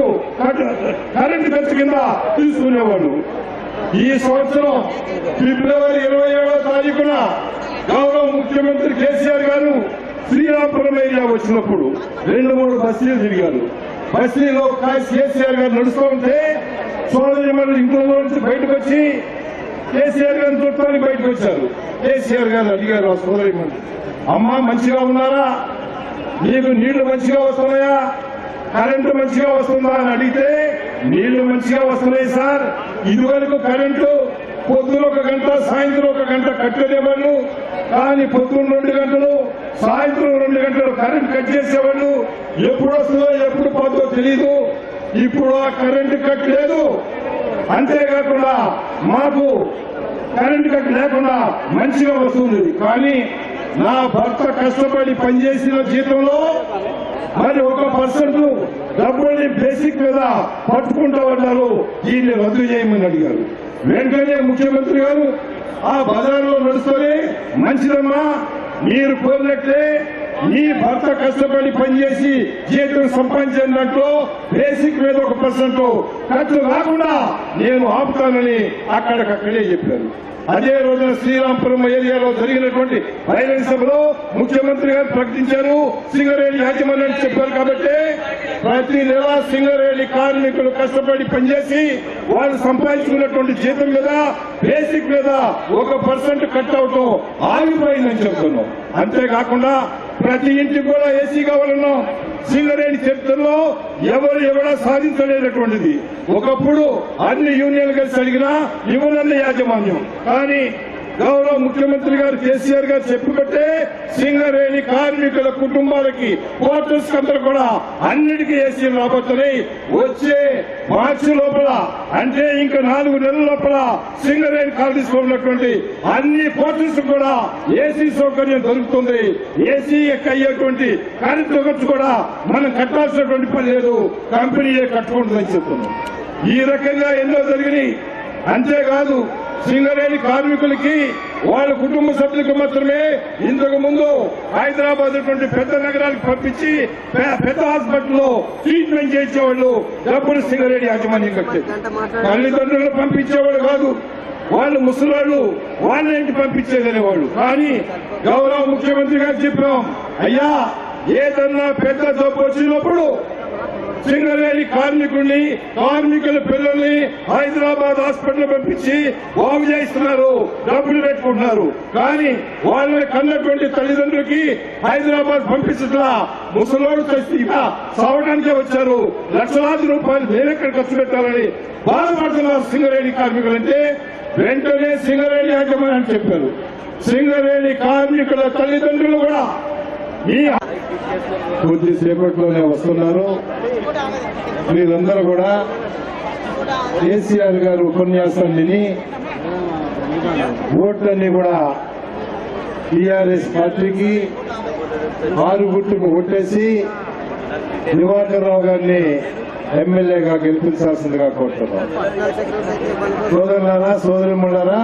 కరెంటు ఖర్చు కింద తీసుకునేవాడు ఈ సంవత్సరం ఫిబ్రవరి ఇరవై ఏడవ తారీఖున గౌరవ ముఖ్యమంత్రి కేసీఆర్ గారు శ్రీరాంపురం ఏరియా వచ్చినప్పుడు రెండు మూడు బస్సులు తిరిగారు బస్సులో కేసీఆర్ గారు నడుస్తూ ఉంటే సోదరి మన ఇంట్లో నుంచి బయటకు వచ్చి కేసీఆర్ గారిని చూడటానికి బయటకు వచ్చారు కేసీఆర్ గారు అడిగారు ఆ సోదరి అమ్మా మంచిగా ఉన్నారా నీకు నీళ్లు మంచిగా వస్తున్నాయా కరెంటు మంచిగా వస్తుందా అని అడిగితే నీళ్లు మంచిగా వస్తున్నాయి సార్ ఇదివరకు కరెంటు పొద్దున ఒక గంట సాయంత్రం ఒక గంట కట్టేవాళ్ళు కానీ పొద్దున్న రెండు గంటలు సాయంత్రం రెండు గంటలు కరెంట్ కట్ చేసేవాళ్ళు ఎప్పుడు వస్తుందో ఎప్పుడు పోతుందో తెలియదు ఇప్పుడు ఆ కరెంటు కట్ లేదు అంతేకాకుండా మాకు కరెంటు కట్ లేకుండా మంచిగా వస్తుంది కానీ నా భర్త కష్టపడి పనిచేసిన జీతంలో మరి ఒక పర్సెంట్ డబ్బుల్ని బేసిక్ మీద పట్టుకుంటా ఉన్నారు దీన్ని రద్దు చేయమని అడిగారు వెంటనే ముఖ్యమంత్రి గారు ఆ బజార్లో నడుస్తుంది మంచిదమ్మా మీరు కోరినట్లే మీ భర్త కష్టపడి పనిచేసి జీతం సంపాదించినట్లు బేసిక్ మీద ఒక పర్సెంట్ ఖర్చు రాకుండా నేను ఆపుతానని అక్కడికక్కడే చెప్పారు అదే రోజున శ్రీరాంపురం ఏరియాలో జరిగినటువంటి బహిరంగ సభలో ముఖ్యమంత్రి గారు ప్రకటించారు సింగరేణి యాజమాన్యం చెప్పారు కాబట్టి ప్రతి నెల సింగరేణి కార్మికులు కష్టపడి పనిచేసి వాళ్ళు సంపాదించుకున్నటువంటి జీతం మీద బేసిక్ మీద ఒక పర్సెంట్ కట్ అవటం ఆగిపోయిందని చెప్తున్నాం అంతేకాకుండా ప్రతి ఇంటికి కూడా ఏసీ కావాలన్నాం సింగరేణి చరిత్రలో ఎవరు ఎవడా సాధించలేనటువంటిది ఒకప్పుడు అన్ని యూనియన్లు కలిసి అడిగినా ఇవ్వనన్న యాజమాన్యం కానీ గౌరవ ముఖ్యమంత్రి గారు కేసీఆర్ గారు చెప్పబట్టే సింగరేణి కార్మికుల కుటుంబాలకి క్వార్టర్స్ అందరూ కూడా అన్నిటికీ ఏసీ రాబోతున్నాయి వచ్చే మార్చి లోపల అంటే ఇంకా నాలుగు నెలల లోపల సింగరేణి కాలనీస్ లో ఉన్నటువంటి అన్ని క్వార్టర్స్ కూడా ఏసీ సౌకర్యం దొరుకుతుంది ఏసీ యొక్క అయ్యేటువంటి కరెంటు ఖర్చు కూడా మనం కట్టాల్సినటువంటి పని లేదు కంపెనీయే కట్టుకుంటుందని చెప్తున్నాం ఈ రకంగా ఎన్నో జరిగినాయి అంతేకాదు సింగరేణి కార్మికులకి వాళ్ళ కుటుంబ సభ్యులకు మాత్రమే ఇంతకు ముందు హైదరాబాద్ అటువంటి పెద్ద నగరాలకు పంపించి పె- పెద్ద హాస్పిటల్లో ట్రీట్మెంట్ చేసేవాళ్ళు డబ్బులు సింగరేణి యాజమాన్యం కట్టేది తల్లిదండ్రులు పంపించేవాడు కాదు వాళ్ళు ముసలాళ్ళు వాళ్ళ ఇంటి పంపించేదనేవాళ్ళు కానీ గౌరవ ముఖ్యమంత్రి గారు చెప్పాం అయ్యా ఏదన్నా పెద్ద జబ్బు వచ్చినప్పుడు సింగరేణి కార్మికుల్ని కార్మికుల పిల్లల్ని హైదరాబాద్ హాస్పిటల్ పంపించి బాగు చేస్తున్నారు డబ్బులు పెట్టుకుంటున్నారు కానీ వాళ్ళని కన్నటువంటి తల్లిదండ్రులకి హైదరాబాద్ పంపించట్లా ముసలోడు చచ్చి ఇక సావడానికే వచ్చారు లక్షలాది రూపాయలు వేరెక్కడ ఖర్చు పెట్టాలని బాధపడుతున్నారు సింగరేణి కార్మికులంటే వెంటనే సింగరేణి యాజమాన్యం చెప్పారు సింగరేణి కార్మికుల తల్లిదండ్రులు కూడా ఈ కొద్దిసేపట్లోనే వస్తున్నారు మీరందరూ కూడా కేసీఆర్ గారు ఉపన్యాసం విని ఓట్లన్నీ కూడా టీఆర్ఎస్ పార్టీకి ఆరు గుట్టుకు ఓటేసి దివాకర్ రావు గారిని ఎమ్మెల్యేగా గెలిపించాల్సిందిగా కోరుతున్నాం సోదరులారా సోదరిములారా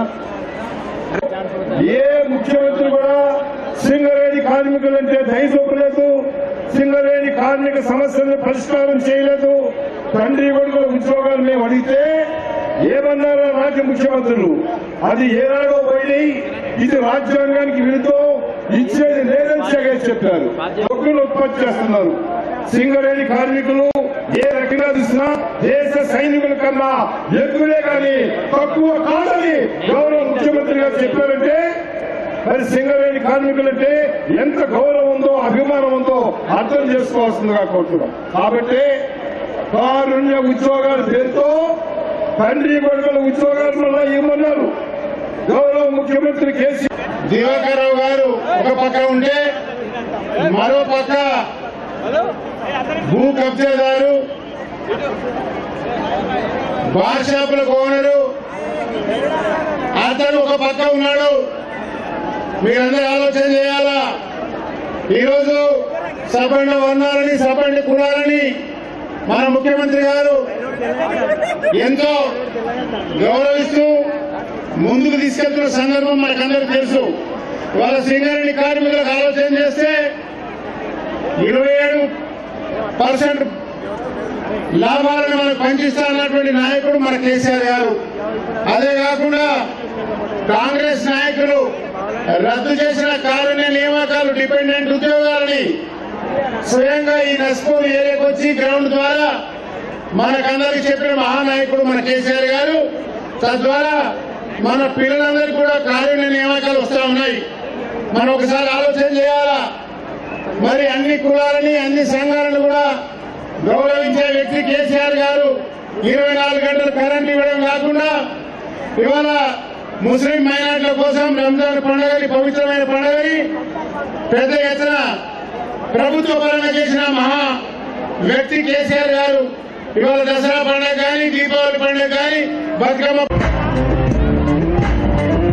ఏ ముఖ్యమంత్రి కూడా సింగరేణి కార్మికులంటే దయ చూపలేదు సింగరేణి కార్మిక సమస్యలను పరిష్కారం చేయలేదు తండ్రి కొడుకుల ఉద్యోగాలు మేము అడిగితే ఏమన్నారో రాజ్య ముఖ్యమంత్రులు అది ఏనాడో పోయినాయి ఇది రాజ్యాంగానికి విరుద్ధం ఇచ్చేది లేదని చెగ చెప్పారు ఒక్కరు ఉత్పత్తి చేస్తున్నారు సింగరేణి కార్మికులు ఏ రకంగా చూసినా దేశ సైనికుల కన్నా ఎక్కువే కానీ తక్కువ కాదని గౌరవ ముఖ్యమంత్రి గారు చెప్పారంటే మరి సింగరేణి కార్మికులంటే ఎంత గౌరవం ఉందో అభిమానం ఉందో అర్థం చేసుకోవాల్సిందిగా కోరుతున్నాం కాబట్టి కారుణ్య ఉద్యోగాల పేరుతో తండ్రి కొడుకుల ఉద్యోగాలు మళ్ళా ఇవ్వమన్నారు గౌరవ ముఖ్యమంత్రి కేసీ దివాకర్ రావు గారు ఒక పక్క ఉంటే మరో పక్క భూ కబ్జాదారు బార్ షాపులకు ఓనరు అతను ఒక పక్క ఉన్నాడు మీరందరూ ఆలోచన చేయాలా ఈరోజు సబండ వర్ణాలని సబండి కులాలని మన ముఖ్యమంత్రి గారు ఎంతో గౌరవిస్తూ ముందుకు తీసుకెళ్తున్న సందర్భం మనకందరికీ తెలుసు వాళ్ళ సింగరేణి కార్మికులకు ఆలోచన చేస్తే ఇరవై ఏడు పర్సెంట్ లాభాలను మనకు పంచిస్తా అన్నటువంటి నాయకుడు మన కేసీఆర్ గారు అదే కాకుండా కాంగ్రెస్ నాయకులు రద్దు చేసిన కారుణ్య నియామకాలు డిపెండెంట్ ఉద్యోగాలని స్వయంగా ఈ నస్పూర్ ఏరియాకి వచ్చి గ్రౌండ్ ద్వారా మనకందరికి చెప్పిన మహానాయకుడు మన కేసీఆర్ గారు తద్వారా మన పిల్లలందరికీ కూడా కారుణ్య నియామకాలు వస్తా ఉన్నాయి మనం ఒకసారి ఆలోచన చేయాలా మరి అన్ని కులాలని అన్ని సంఘాలను కూడా గౌరవించే వ్యక్తి కేసీఆర్ గారు ఇరవై నాలుగు గంటలు కరెంట్ ఇవ్వడం కాకుండా ఇవాళ ముస్లిం మైనార్టీల కోసం రంజాన్ పండుగని పవిత్రమైన పండుగని పెద్ద ఎత్తున ప్రభుత్వ పరంగా చేసిన మహా వ్యక్తి కేసీఆర్ గారు ఇవాళ దసరా పండుగ కానీ దీపావళి పండుగ కానీ బతుకమ్మ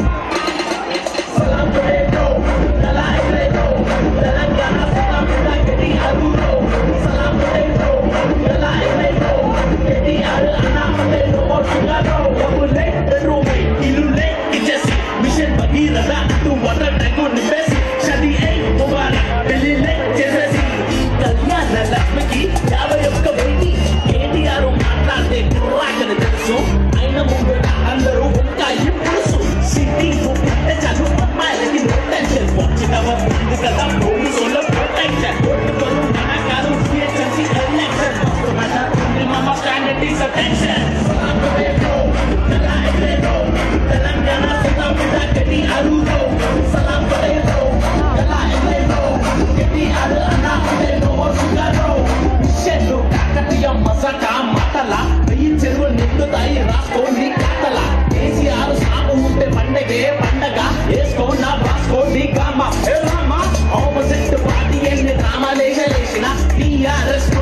టీఆర్ఎస్